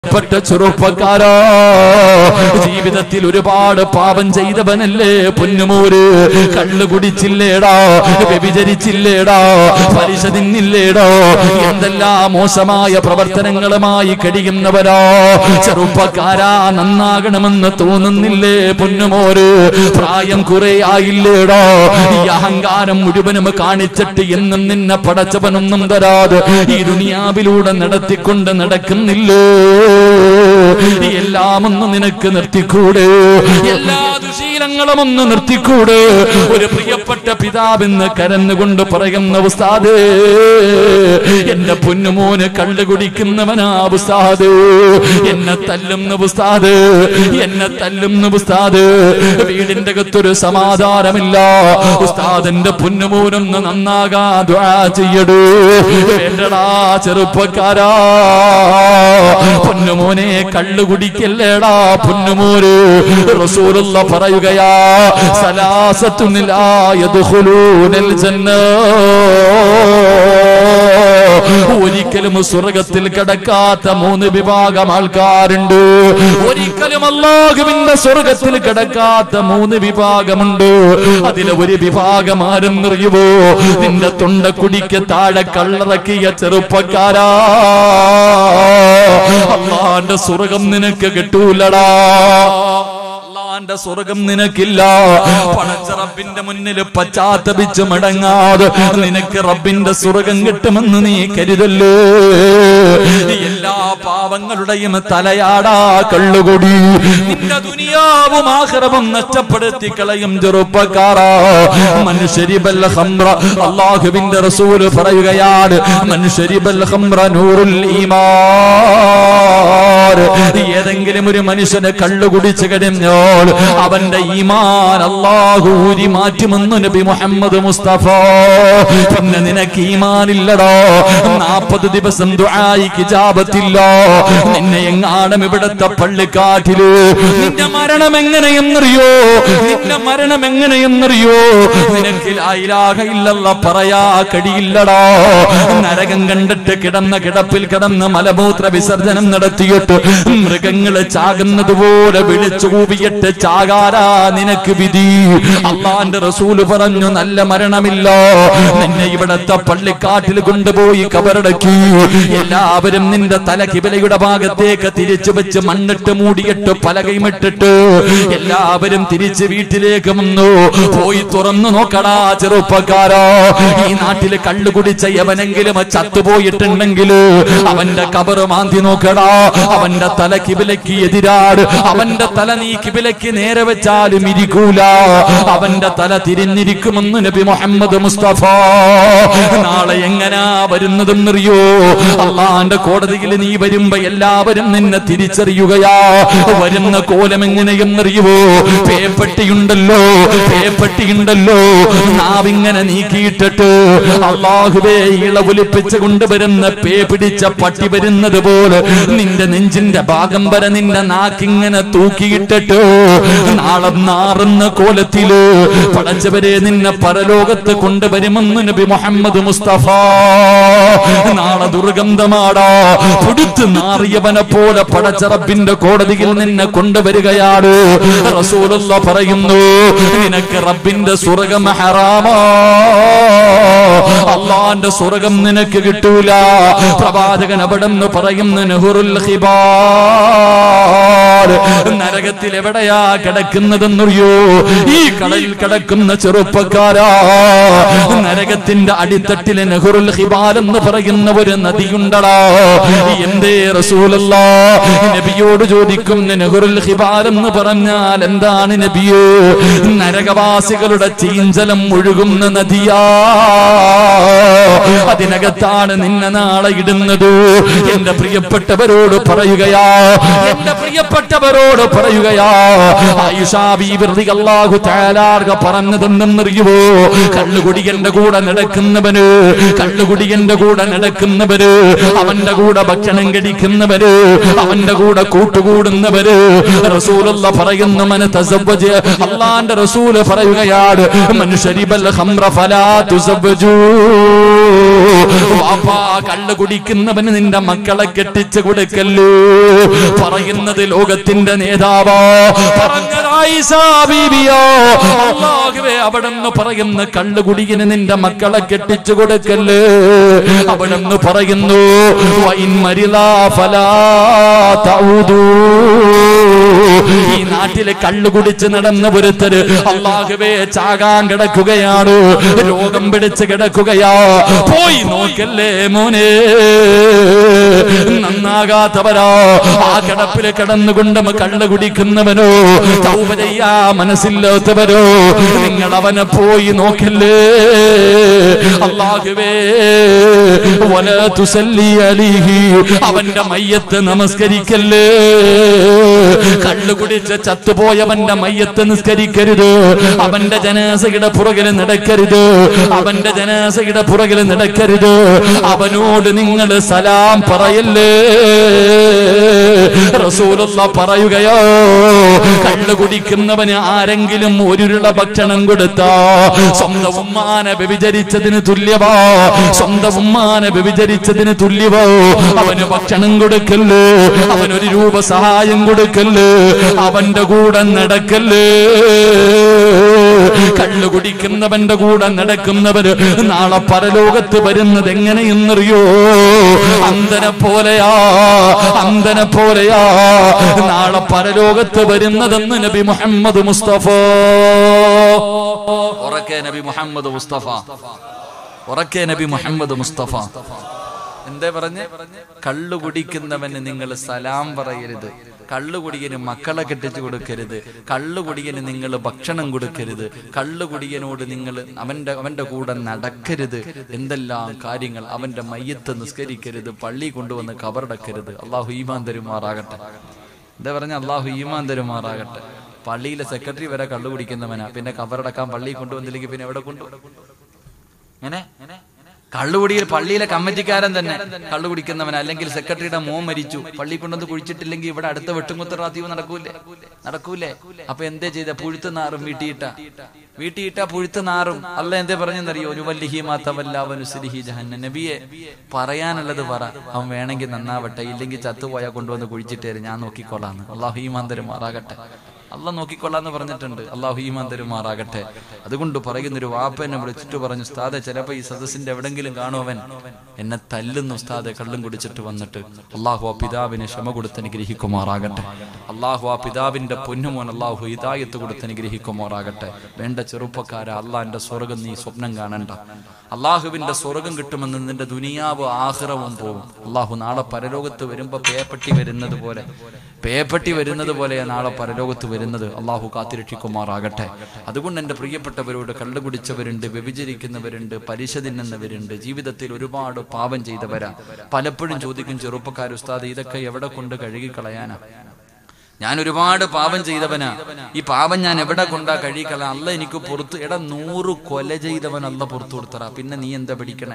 പ്പെട്ട ചെറുപ്പക്കാരോ ജീവിതത്തിൽ ഒരുപാട് പാപം ചെയ്തവനല്ലേ പൊന്നുമോര് കള്ളു കുടിച്ചില്ലേടാ വ്യഭിചരിച്ചില്ലേടാ പലിശ തിന്നില്ലേടോ എന്തെല്ലാം മോശമായ പ്രവർത്തനങ്ങളുമായി കഴിയുന്നവരോ ചെറുപ്പക്കാരാ നന്നാകണമെന്ന് തോന്നുന്നില്ലേ പൊന്നുമോര് പ്രായം കുറെ ആയില്ലേടോ ഈ അഹങ്കാരം മുഴുവനും കാണിച്ചിട്ട് എന്നും നിന്നെ പടച്ചവനൊന്നും തരാതെ ഈ ദുനിയാവിലൂടെ നടത്തിക്കൊണ്ട് നടക്കുന്നില്ലേ എല്ലാം ഒന്ന് നിനക്ക് നിർത്തിക്കൂടെ എല്ലാ ദുശീലങ്ങളും ഒന്ന് നിർത്തിക്കൂടെ ഒരു പ്രിയപ്പെട്ട പിതാവെന്ന് കരന്നുകൊണ്ട് പറയുന്ന ഉസ്താദ് എന്റെ പൊന്നുമോന് കള്ളു കുടിക്കുന്നവനാ ഉസ്താദ് എന്നെ തല്ലുന്ന ഉസ്താദ് എന്നെ തല്ലുന്ന ഉസ്താദ് വീടിന്റെ അകത്തൊരു സമാധാനമില്ല ഉസ്താദിന്റെ പൊന്നുമോനൊന്ന് നന്നാകാ ദ്വാ ചെയ്യടൂ വേണ്ടടാ ചെറുപ്പക്കാരാ പൊന്നുമോനെ കള്ളു കുടിക്കല്ലേടാ പൊന്നുമോര് റസൂലുള്ള പറയുകയാ സലാസത്തുനിലായതുഹുലൂനൽ ജന്ന ഒരിക്കലും സ്വർഗത്തിൽ കിടക്കാത്ത മൂന്ന് വിഭാഗം ആൾക്കാരുണ്ട് ഒരിക്കലും അള്ളാഹുവിന്റെ സ്വർഗത്തിൽ കിടക്കാത്ത മൂന്ന് വിഭാഗമുണ്ട് അതിലെ ഒരു വിഭാഗം ആരെന്നറിയുവോ നിന്റെ തൊണ്ടക്കുടിക്ക് താഴെ കള്ളറക്കിയ ചെറുപ്പക്കാരാ അള്ളാന്റെ സ്വർഗം നിനക്ക് കിട്ടൂലടാ അള്ളാന്റെ സ്വർഗം നിനക്കില്ല പടച്ച റബ്ബിന്റെ മുന്നിൽ പശ്ചാത്തപിച്ച് മടങ്ങാതെ നിനക്ക് റബ്ബിന്റെ സ്വർഗം കിട്ടുമെന്ന് നീ കരുതല്ലേ എല്ലാ പാവങ്ങളുടെയും തലയാടാ കള്ളുകൊടി നിന്റെ ദുനിയാവും ആഹ്റവും നഷ്ടപ്പെടുത്തി കളയും ചെറുപ്പക്കാരാ മനുഷ്യരിബൽ ഹംറ അള്ളാഹുവിന്റെ റസൂല് പറയുകയാണ് മനുഷ്യരിബൽ ഹംറ നൂറുൽ ഈമാൻ ഏതെങ്കിലും ഒരു മനുഷ്യന് കള്ളു കുടിച്ചു കഴിഞ്ഞാൽ അവന്റെ ഈമാൻ അള്ളാഹു ഊരി മാറ്റുമെന്ന് നബി മുഹമ്മദ് മുസ്തഫ പിന്നെ നിനക്ക് ഈമാനില്ലടോ നാപ്പത് ദിവസം ദുആയി കിജാബത്തില്ല നിന്നെ എങ്ങാണം ഇവിടത്തെ പള്ളിക്കാട്ടില് നിന്റെ മരണം എങ്ങനെയെന്നറിയോ നിന്റെ മരണം എങ്ങനെയെന്നറിയോ നിനക്ക് ലായിലാക ഇല്ലല്ല പറയാ കടിയില്ലടോ നരകം കണ്ടിട്ട് കിടന്ന കിടപ്പിൽ കിടന്ന് മലമൂത്ര വിസർജനം നടത്തിയിട്ട് മൃഗങ്ങള് ചാകുന്നത് പോലെ വിളിച്ചു കൂവിയിട്ട് ചാകാരാ നിനക്ക് വിധി അള്ളാന്റെ റസൂല് പറഞ്ഞു നല്ല മരണമില്ല നിന്നെ ഇവിടത്തെ പള്ളിക്കാട്ടിൽ കൊണ്ടുപോയി കബറടക്കി എല്ലാവരും നിന്റെ തല കിബലയുടെ ഭാഗത്തേക്ക് തിരിച്ചു വെച്ച് മണ്ണിട്ട് മൂടിയിട്ട് പലകയുമിട്ടിട്ട് എല്ലാവരും തിരിച്ച് വീട്ടിലേക്ക് വന്നു പോയി തുറന്നു നോക്കടാ ചെറുപ്പക്കാരോ ഈ നാട്ടില് കള്ളു കുടിച്ച എവനെങ്കിലും ചത്തുപോയിട്ടുണ്ടെങ്കിൽ അവന്റെ കബറ് മാന്തി നോക്കടാ അവന്റെ തല കിബിലക്ക് എതിരാട് അവന്റെ തല നീ കിബിലക്ക് നേരെ വെച്ചാലും ഇരിക്കൂല അവന്റെ തല തിരിഞ്ഞിരിക്കുമെന്ന് നബി മുഹമ്മദ് മുസ്തഫ നാളെ എങ്ങനാ വരുന്നതെന്നറിയോ അള്ളാന്റെ കോടതിയിൽ നീ വരുമ്പോ എല്ലാവരും നിന്നെ തിരിച്ചറിയുകയാ വരുന്ന കോലം എങ്ങനെയെന്നറിയുവോ പേപ്പട്ടിയുണ്ടല്ലോ പേപ്പട്ടിയുണ്ടല്ലോ നാവിങ്ങനെ നീക്കിയിട്ടിട്ട് അള്ളാഹുവേ ഇളവുലിപ്പിച്ച് കൊണ്ടുവരുന്ന പേ പിടിച്ച പട്ടി വരുന്നത് പോലെ നിന്റെ നെഞ്ചിന്റെ ഭാഗം വരെ നിന്റെ നാക്കിങ്ങനെ തൂക്കിയിട്ടിട്ട് നാളെ നാറുന്ന കോലത്തില് പടച്ചവരെ നിന്നെ പരലോകത്ത് കൊണ്ടുവരുമെന്ന് നബി മുഹമ്മദ് മുസ്തഫ നാളെ ദുർഗന്ധമാടാ പുടുത്ത് നാറിയവനെ പോലെ പടച്ചറബിന്റെ കോടതിയിൽ നിന്നെ കൊണ്ടുവരികയാണ് റസൂലുള്ള പറയുന്നു നിനക്ക് റബ്ബിന്റെ സ്വർഗം ഹറാമാ അള്ളാന്റെ സ്വർഗം നിനക്ക് കിട്ടൂല പ്രവാചകൻ അവിടെ നിന്ന് പറയുന്നു നെഹുറുൽ ഹിബാൽ നരകത്തിൽ എവിടെയാ കിടക്കുന്നതെന്നറിയോ ഈ കടലിൽ കിടക്കുന്ന ചെറുപ്പക്കാരാ നരകത്തിന്റെ അടിത്തട്ടില് നെഹുറുൽ ഹിബാൽ എന്ന് പറയുന്ന ഒരു നദിയുണ്ടടാ എന്തേ റസൂലല്ല നബിയോട് ചോദിക്കും നെഹുറുൽ ഹിബാൽ എന്ന് പറഞ്ഞാൽ എന്താണ് നബിയോ നരകവാസികളുടെ ചീഞ്ചലം ഒഴുകുന്ന നദിയാ അതിനകത്താണ് നിന്നെ നാളെ ഇടുന്നത് എന്റെ പ്രിയപ്പെട്ടവരോട് പറയുകയാ എന്റെ പ്രിയപ്പെട്ടവരോട് പറയുകയാ ആയുഷാബിഹു തേലാർഗ പറഞ്ഞതെന്തെന്നറിയുവോ കള്ളുകുടിയന്റെ കൂടെ നടക്കുന്നവന് കള്ളുകുടിയന്റെ കൂടെ നടക്കുന്നവര് അവന്റെ കൂടെ ഭക്ഷണം കഴിക്കുന്നവര് അവന്റെ കൂടെ കൂട്ടുകൂടുന്നവര് റസൂലുള്ള പറയുന്നു മന തസവ്വജ് അള്ളാന്റെ റസൂല് പറയുകയാണ് മനുഷ്യരിബൽ ഹംറ ഫലാ തുസവ്വജൂ വാപ്പാ കള്ളു കുടിക്കുന്നവന് നിന്റെ മക്കളെ കെട്ടിച്ചു കൊടുക്കല്ലോ പറയുന്നത് ലോകത്തിന്റെ നേതാവോ പറഞ്ഞതായി ബീവിയോ അള്ളാഹുവേ അവിടെന്ന് പറയുന്ന കള്ളുകുടിയന് നിന്റെ മക്കളെ കെട്ടിച്ചു കൊടുക്കല്ലേ അവിടെന്ന് പറയുന്നു വൈൻ മരിലാ ഫലാ തഊദൂ. ഈ നാട്ടില് കള്ളു കുടിച്ച് നടന്ന ഒരുത്തര് അള്ളാഹുവേ ചാകാൻ കിടക്കുകയാണ് രോഗം പിടിച്ച് കിടക്കുകയാ പോയി നോക്കല്ലേ മോനെ നന്നാകാത്തവരോ ആ കിടപ്പില് കിടന്നുകൊണ്ട് കള്ളു കുടിക്കുന്നവനോ തൗബ ചെയ്യാ മനസ്സില്ലാത്തവരോ നിങ്ങൾ അവനെ പോയി നോക്കല്ലേ അള്ളാഹുവേ വല തുസല്ലി അലിഹി അവന്റെ മയ്യത്ത് നമസ്കരിക്കല്ലേ കള്ളു കുടിച്ച് ചത്തുപോയവന്റെ മയ്യത്ത് നിസ്കരിക്കരുത് അവന്റെ ജനാസയുടെ പുറകിൽ നടക്കരുത് അവന്റെ ജനാസയുടെ പുറകിൽ നടക്കരുത് അവനോട് നിങ്ങൾ സലാം പറയല്ലേ റസൂലുള്ള പറയുകയോ കള്ളു കുടിക്കുന്നവന് ആരെങ്കിലും ഒരുരുള ഭക്ഷണം കൊടുത്താ സ്വന്തം ഉമ്മാനെ വ്യഭിചരിച്ചതിന് തുല്യവാ സ്വന്തം ഉമ്മാനെ വ്യഭിചരിച്ചതിന് തുല്യവോ അവന് ഭക്ഷണം കൊടുക്കല്ലേ അവനൊരു രൂപ സഹായം കൊടുക്കല്ലേ അവന്റെ കൂടെ നടക്കല്ലേ കള്ളു കുടിക്കുന്നവന്റെ കൂടെ നടക്കുന്നവര് നാളെ പരലോകത്ത് വരുന്നത് എങ്ങനെയെന്നറിയോ അന്തനെ പോലെയാ അന്തനെ പോലെയാ നാളെ പരലോകത്ത് വരുന്നതെന്ന് നബി മുഹമ്മദ് മുസ്തഫ ഉറക്കെ നബി മുഹമ്മദ് മുസ്തഫ ഉറക്കെ നബി മുഹമ്മദ് മുസ്തഫ എന്തേ പറഞ്ഞ് കള്ളു കുടിക്കുന്നവന് നിങ്ങൾ സലാം പറയരുത് കള്ളുകുടിയന് മക്കളെ കെട്ടിച്ചു കൊടുക്കരുത് കള്ളുകുടിയന് നിങ്ങൾ ഭക്ഷണം കൊടുക്കരുത് കള്ളുകുടിയനോട് നിങ്ങൾ അവന്റെ അവന്റെ കൂടെ നടക്കരുത് എന്തെല്ലാം കാര്യങ്ങൾ അവന്റെ മയ്യത്ത് നിസ്കരിക്കരുത് പള്ളി കൊണ്ടുവന്ന് കബറടക്കരുത് അള്ളാഹു ഈമാൻ തരുമാറാകട്ടെ എന്താ പറഞ്ഞ അള്ളാഹു ഈമാൻ തരുമാറാകട്ടെ പള്ളിയിലെ സെക്രട്ടറി വരെ കള്ളു കുടിക്കുന്നവനാ പിന്നെ കബറടക്കാൻ പള്ളി കൊണ്ടുവന്നില്ലെങ്കിൽ പിന്നെ എവിടെ കൊണ്ടു എങ്ങനെ കള്ളുകുടിയിൽ പള്ളിയിലെ കമ്മിറ്റിക്കാരൻ തന്നെ കള്ളു കുടിക്കുന്നവൻ അല്ലെങ്കിൽ സെക്രട്ടറിയുടെ മോൻ മരിച്ചു പള്ളി കൊണ്ടുവന്ന് കുഴിച്ചിട്ടില്ലെങ്കിൽ ഇവിടെ അടുത്ത വെട്ടുമുത്ത റാത്തീവ് നടക്കൂലേ നടക്കൂലേ അപ്പൊ എന്തേ ചെയ്ത പുഴുത്ത് നാറും വീട്ടിയിട്ട വീട്ടിയിട്ട പുഴുത്ത് നാറും അല്ല എന്തേ പറഞ്ഞെന്നറിയോ ഒരു വല്ലിഹി മാത്തവല്ലാവനുസരിഹി ജഹന്ന നബിയെ പറയാനുള്ളത് പറ അവൻ വേണമെങ്കിൽ നന്നാവട്ടെ ഇല്ലെങ്കിൽ ചത്തുപോയാൽ കൊണ്ടുവന്ന് കുഴിച്ചിട്ടേര് ഞാൻ നോക്കിക്കൊള്ളാന്ന് അള്ളാഹു ഈമാന്തരം മാറാകട്ടെ അല്ല നോക്കിക്കൊള്ളാന്ന് പറഞ്ഞിട്ടുണ്ട് അള്ളാഹു ഈമാൻ തരുമാറാകട്ടെ അതുകൊണ്ട് പറയുന്ന ഒരു വാപ്പ എന്നെ വിളിച്ചിട്ട് പറഞ്ഞു ഉസ്താദെ ചിലപ്പോ ഈ സദസ്സിന്റെ എവിടെങ്കിലും കാണുവൻ എന്നെ തല്ലുന്നു ഉസ്താദെ കള്ളും കുടിച്ചിട്ട് വന്നിട്ട് അള്ളാഹു ആ പിതാവിനെ ക്ഷമ കൊടുത്ത് അനുഗ്രഹിക്കുമാറാകട്ടെ അള്ളാഹു ആ പിതാവിന്റെ പൊന്നുമോൻ അള്ളാഹു ഹിദായത്ത് കൊടുത്ത് അനുഗ്രഹിക്കുമാറാകട്ടെ വേണ്ട ചെറുപ്പക്കാര അള്ളാഹിന്റെ സ്വർഗം നീ സ്വപ്നം കാണണ്ട അള്ളാഹുവിന്റെ സ്വർഗം കിട്ടുമെന്ന് നിന്റെ ദുനിയാവ് ആഹ്റവും പോവും അള്ളാഹു നാളെ പരലോകത്ത് വരുമ്പോ പേപ്പട്ടി വരുന്നത് പോലെ പേപ്പട്ടി വരുന്നത് പോലെ നാളെ പരലോകത്ത് വരുന്നത് അള്ളാഹു കാത്തിരക്ഷിക്കുമാറാകട്ടെ അതുകൊണ്ട് എൻ്റെ പ്രിയപ്പെട്ടവരോട് കള്ളു കുടിച്ചവരുണ്ട് വ്യഭിചരിക്കുന്നവരുണ്ട് പലിശ തിന്നുന്നവരുണ്ട് ജീവിതത്തിൽ ഒരുപാട് പാപം ചെയ്തവരാ പലപ്പോഴും ചോദിക്കും ചെറുപ്പക്കാർ ഉസ്താദ് ഇതൊക്കെ എവിടെ കൊണ്ട് കഴുകിക്കളയാനാ ഞാൻ ഒരുപാട് പാപം ചെയ്തവനാ ഈ പാപം ഞാൻ എവിടെ കൊണ്ടാ കഴിക്കള അല്ല എനിക്ക് പുറത്ത് എടാ നൂറ് കൊല ചെയ്തവൻ അല്ല പുറത്തു കൊടുത്തറ പിന്നെ നീ എന്താ പിടിക്കണേ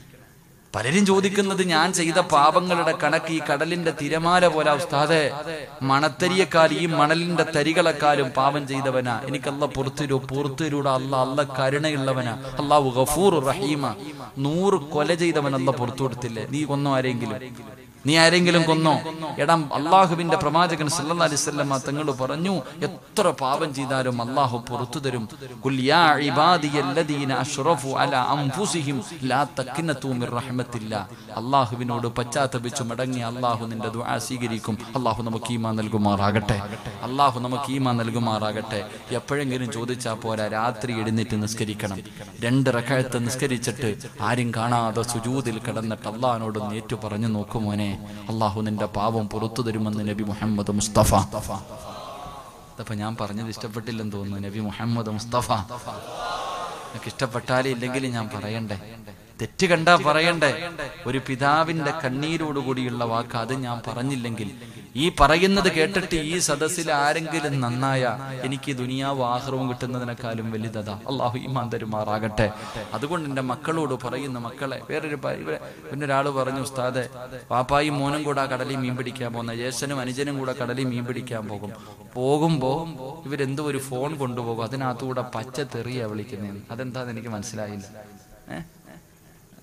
പലരും ചോദിക്കുന്നത് ഞാൻ ചെയ്ത പാപങ്ങളുടെ കണക്ക് ഈ കടലിന്റെ തിരമാല പോലെ ഉസ്താദെ മണത്തരിയേക്കാൾ ഈ മണലിന്റെ തരികളെക്കാളും പാപം ചെയ്തവനാ എനിക്കല്ല പുറത്തിരൂ പുറത്തിരൂടെ അല്ല അല്ല കരുണയുള്ളവനാ അള്ളാഹു ഗഫൂർ റഹീമ നൂറ് കൊല ചെയ്തവൻ അല്ല പുറത്തു കൊടുത്തില്ലേ നീ കൊന്നോ ആരെങ്കിലും നീ ആരെങ്കിലും കൊന്നോ എടാ അള്ളാഹുവിന്റെ പ്രവാചകൻ സല്ലല്ലാഹു അലൈഹി വസല്ലമ തങ്ങൾ പറഞ്ഞു എത്ര പാപം ചെയ്താലും അള്ളാഹു പുറത്തു തരും ഖുൽ യാ ഇബാദിയല്ലദീന അഷ്റഫു അലാ അൻഫുസിഹിം ലാ തഖ്നതു മിർ റഹ്മത്തില്ലാ അള്ളാഹുവിനോട് പശ്ചാത്തപിച്ചു മടങ്ങി അള്ളാഹു നിന്റെ ദുആ സ്വീകരിക്കും അള്ളാഹു നമുക്ക് ഈമാൻ നൽകുമാറാകട്ടെ അള്ളാഹു നമുക്ക് ഈമാൻ നൽകുമാറാകട്ടെ എപ്പോഴെങ്കിലും ചോദിച്ചാൽ പോരാ രാത്രി എഴുന്നേറ്റ് നിസ്കരിക്കണം രണ്ട് റക്കായത്ത് നിസ്കരിച്ചിട്ട് ആരും കാണാതെ സുജൂതിൽ കിടന്നിട്ട് അള്ളാഹിനോട് നേറ്റു പറഞ്ഞു നോക്കുമോനെ അള്ളാഹു നിന്റെ പാവം പുറത്തു തരുമെന്ന് നബി മുഹമ്മദ് മുസ്തഫ അതപ്പോ ഞാൻ പറഞ്ഞത് ഇഷ്ടപ്പെട്ടില്ലെന്ന് തോന്നുന്നു നബി മുഹമ്മദ് മുസ്തഫ എനിക്ക് ഇഷ്ടപ്പെട്ടാലേ ഇല്ലെങ്കിലും ഞാൻ പറയണ്ടേ തെറ്റ് കണ്ടാ പറയണ്ടേ ഒരു പിതാവിന്റെ കണ്ണീരോടുകൂടിയുള്ള വാക്ക് അത് ഞാൻ പറഞ്ഞില്ലെങ്കിൽ ഈ പറയുന്നത് കേട്ടിട്ട് ഈ സദസ്സിൽ ആരെങ്കിലും നന്നായ എനിക്ക് ദുനിയാവ് ആഹ്റവും കിട്ടുന്നതിനേക്കാളും വലുതതാ അള്ളാഹു ഈമാൻ തരുമാറാകട്ടെ അതുകൊണ്ട് എൻ്റെ മക്കളോട് പറയുന്ന മക്കളെ വേറൊരു പ- ഇവരെ- പിന്നെ ഒരാള് പറഞ്ഞു ഉസ്താദെ പാപ്പായും മോനും കൂടെ ആ കടലിൽ മീൻ പിടിക്കാൻ പോകുന്ന ജ്യേഷ്ഠനും അനുജനും കൂടെ കടലിൽ മീൻ പിടിക്കാൻ പോകും പോകുമ്പോ ഇവരെന്തോ ഒരു ഫോൺ കൊണ്ടുപോകും അതിനകത്തുകൂടെ പച്ച തെറിയാ വിളിക്കുന്നതെന്ന് അതെന്താന്ന് എനിക്ക് മനസ്സിലായില്ല ഏഹ്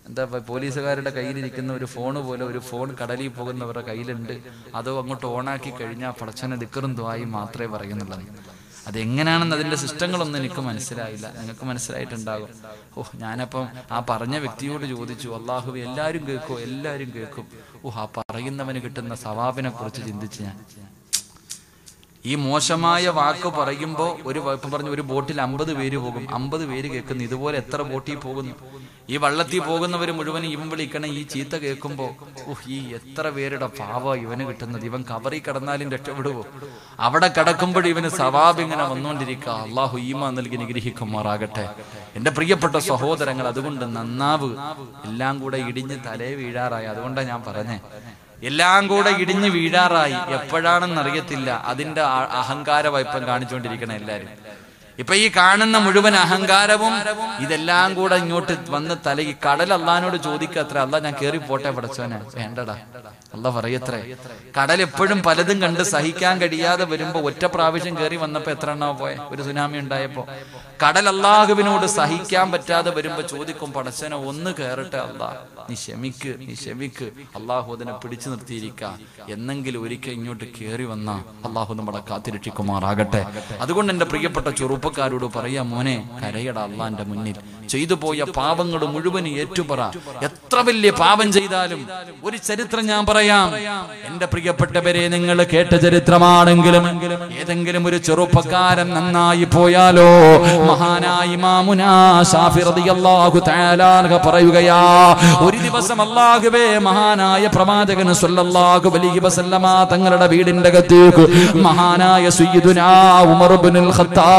എന്താ ഇപ്പൊ പോലീസുകാരുടെ കയ്യിലിരിക്കുന്ന ഒരു ഫോൺ പോലെ ഒരു ഫോൺ കടലിൽ പോകുന്നവരുടെ കയ്യിലുണ്ട് അതോ അങ്ങോട്ട് ഓണാക്കി കഴിഞ്ഞാൽ പടച്ചനെ ദിക്കറും ദ്വായി മാത്രമേ പറയുന്നുള്ളൂ അതെങ്ങനെയാണെന്ന് അതിന്റെ സിസ്റ്റങ്ങളൊന്നും എനിക്ക് മനസ്സിലായില്ല നിങ്ങൾക്ക് മനസ്സിലായിട്ടുണ്ടാകും ഓ ഞാനപ്പം ആ പറഞ്ഞ വ്യക്തിയോട് ചോദിച്ചു അള്ളാഹു എല്ലാവരും കേൾക്കും എല്ലാവരും കേൾക്കും ഓ ആ പറയുന്നവന് കിട്ടുന്ന സവാബിനെ കുറിച്ച് ചിന്തിച്ച് ഞാൻ ഈ മോശമായ വാക്ക് പറയുമ്പോൾ ഒരു വ- ഇപ്പം പറഞ്ഞു ഒരു ബോട്ടിൽ അമ്പത് പേര് പോകും അമ്പത് പേര് കേൾക്കുന്നു ഇതുപോലെ എത്ര ബോട്ടിൽ പോകുന്നു ഈ വള്ളത്തിൽ പോകുന്നവർ മുഴുവൻ ഇവൻ വിളിക്കണം ഈ ചീത്ത കേൾക്കുമ്പോൾ ഓഹ് ഈ എത്ര പേരുടെ പാവ ഇവന് കിട്ടുന്നത് ഇവൻ കവറി കിടന്നാലും രക്ഷപ്പെടുവോ അവിടെ കിടക്കുമ്പോൾ ഇവന് സവാബ് ഇങ്ങനെ വന്നുകൊണ്ടിരിക്കുക അള്ളാഹു ഈമ നൽകി നിഗ്രഹിക്കുമാറാകട്ടെ എന്റെ പ്രിയപ്പെട്ട സഹോദരങ്ങൾ അതുകൊണ്ട് നന്നാവ് എല്ലാം കൂടെ ഇടിഞ്ഞ് തലേ വീഴാറായി അതുകൊണ്ടാണ് ഞാൻ പറഞ്ഞേ എല്ലാം കൂടെ ഇടിഞ്ഞു വീഴാറായി എപ്പോഴാണെന്ന് അറിയത്തില്ല അതിന്റെ ആ- അഹങ്കാര വൈപ്പം കാണിച്ചുകൊണ്ടിരിക്കണം എല്ലാരും ഇപ്പൊ ഈ കാണുന്ന മുഴുവൻ അഹങ്കാരവും ഇതെല്ലാം കൂടെ ഇങ്ങോട്ട് വന്ന് തലകി കടൽ അള്ളഹാനോട് ചോദിക്കത്ര അല്ല ഞാൻ കേറി പോട്ടെ പടച്ചോനെ വേണ്ടടാ അല്ല പറയത്രേ കടൽ എപ്പോഴും പലതും കണ്ട് സഹിക്കാൻ കഴിയാതെ വരുമ്പോ ഒറ്റ പ്രാവശ്യം കയറി വന്നപ്പോ എത്ര എണ്ണോ പോയെ ഒരു സുനാമി ഉണ്ടായപ്പോ കടൽ അള്ളാഹുവിനോട് സഹിക്കാൻ പറ്റാതെ വരുമ്പോ ചോദിക്കും പടച്ചനെ ഒന്ന് കയറട്ടെ അല്ലാ നീ ക്ഷമിക്ക് നീ ക്ഷമിക്ക് അള്ളാഹു അതിനെ പിടിച്ചു നിർത്തിയിരിക്ക എന്നെങ്കിലും ഒരിക്കൽ ഇങ്ങോട്ട് കയറി വന്ന അള്ളാഹു നമ്മളെ കാത്തിരക്ഷിക്കുമാറാകട്ടെ അതുകൊണ്ട് എന്റെ പ്രിയപ്പെട്ട ചെറുപ്പക്കാരോട് പറയാ മോനെ കരയട അള്ളാന്റെ മുന്നിൽ ചെയ്തു പോയ പാപങ്ങൾ മുഴുവൻ ഏറ്റുപറ എത്ര വലിയ പാപം ചെയ്താലും ഒരു ചരിത്രം ഞാൻ പറയാം എന്റെ പ്രിയപ്പെട്ടവരെ നിങ്ങൾ കേട്ട ചരിത്രമാണെങ്കിലും ഏതെങ്കിലും ഒരു ചെറുപ്പക്കാരൻ നന്നായി പോയാലോ മഹാനായി മാമുനാ ഷാഫി റളിയല്ലാഹു തആല അൻഹു പറയുകയാ ഒരു ദിവസം അല്ലാഹുവേ മഹാനായ പ്രവാചകൻ സല്ലല്ലാഹു അലൈഹി വസല്ലമ തങ്ങളുടെ വീടിന്റെ അകത്തേക്ക് മഹാനായ സയ്യിദുനാ ഉമർ ഇബ്നുൽ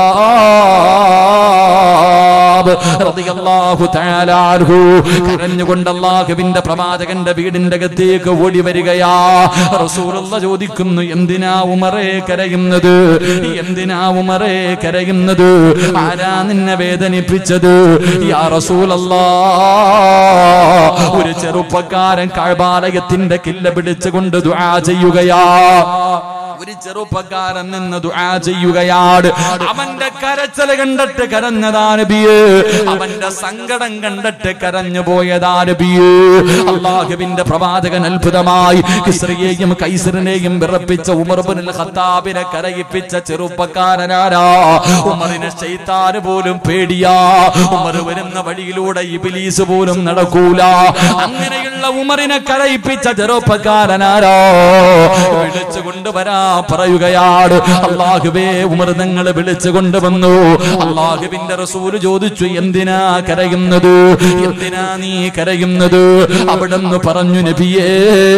ഖത്താബ് റളിയല്ലാഹു തആല അൻഹു കരഞ്ഞുകൊണ്ട് അല്ലാഹുവിന്റെ പ്രവാചകന്റെ വീടിന്റെ അകത്തേക്ക് ഓടി വരികയാ റസൂലുള്ള ചോദിക്കുന്നു എന്തിനാ ഉമറേ കരയുന്നത് എന്തിനാ ഉമറേ കരയുന്നത് ആരാ നിന്നെ വേദനിപ്പിച്ചത് യാ റസൂലല്ലാ ഒരു ചെറുപ്പക്കാരൻ കഴബാലയത്തിന്റെ കില്ല പിടിച്ചുകൊണ്ട് ദുആ ചെയ്യുകയാ ഒരു ചെറുപ്പക്കാരൻ നിന്ന് ദുആ ചെയ്യുകയാണ് അവന്റെ കരച്ചല് കണ്ടിട്ട് കരഞ്ഞതാ നബിയേ അവന്റെ സങ്കടം കണ്ടിട്ട് കരഞ്ഞു പോയതാ നബിയേ അള്ളാഹുവിന്റെ പ്രവാചകൻ അത്ഭുതമായി കിസ്രയെയും കൈസറിനെയും വിറപ്പിച്ച ഉമർബുൽ ഖത്താബിനെ കരയിപ്പിച്ച ചെറുപ്പക്കാരനാരാ ഉമറിന് ശൈത്താന് പോലും പേടിയാ ഉമർ വരുന്ന വഴിയിലൂടെ ഇബിലീസ് പോലും നടക്കൂല അങ്ങനെയുള്ള ഉമറിനെ കരയിപ്പിച്ച ചെറുപ്പക്കാരനാരോ വിളിച്ചു കൊണ്ടുവരാ പറയുകയാണ് അള്ളാഹുവേ ഉമർ നിങ്ങൾ വിളിച്ചു കൊണ്ടുവന്നു അള്ളാഹുവിന്റെ റസൂല് ചോദിച്ചു എന്തിനാ കരയുന്നത് എന്തിനാ നീ കരയുന്നത് അവിടെന്ന് പറഞ്ഞു നബിയേ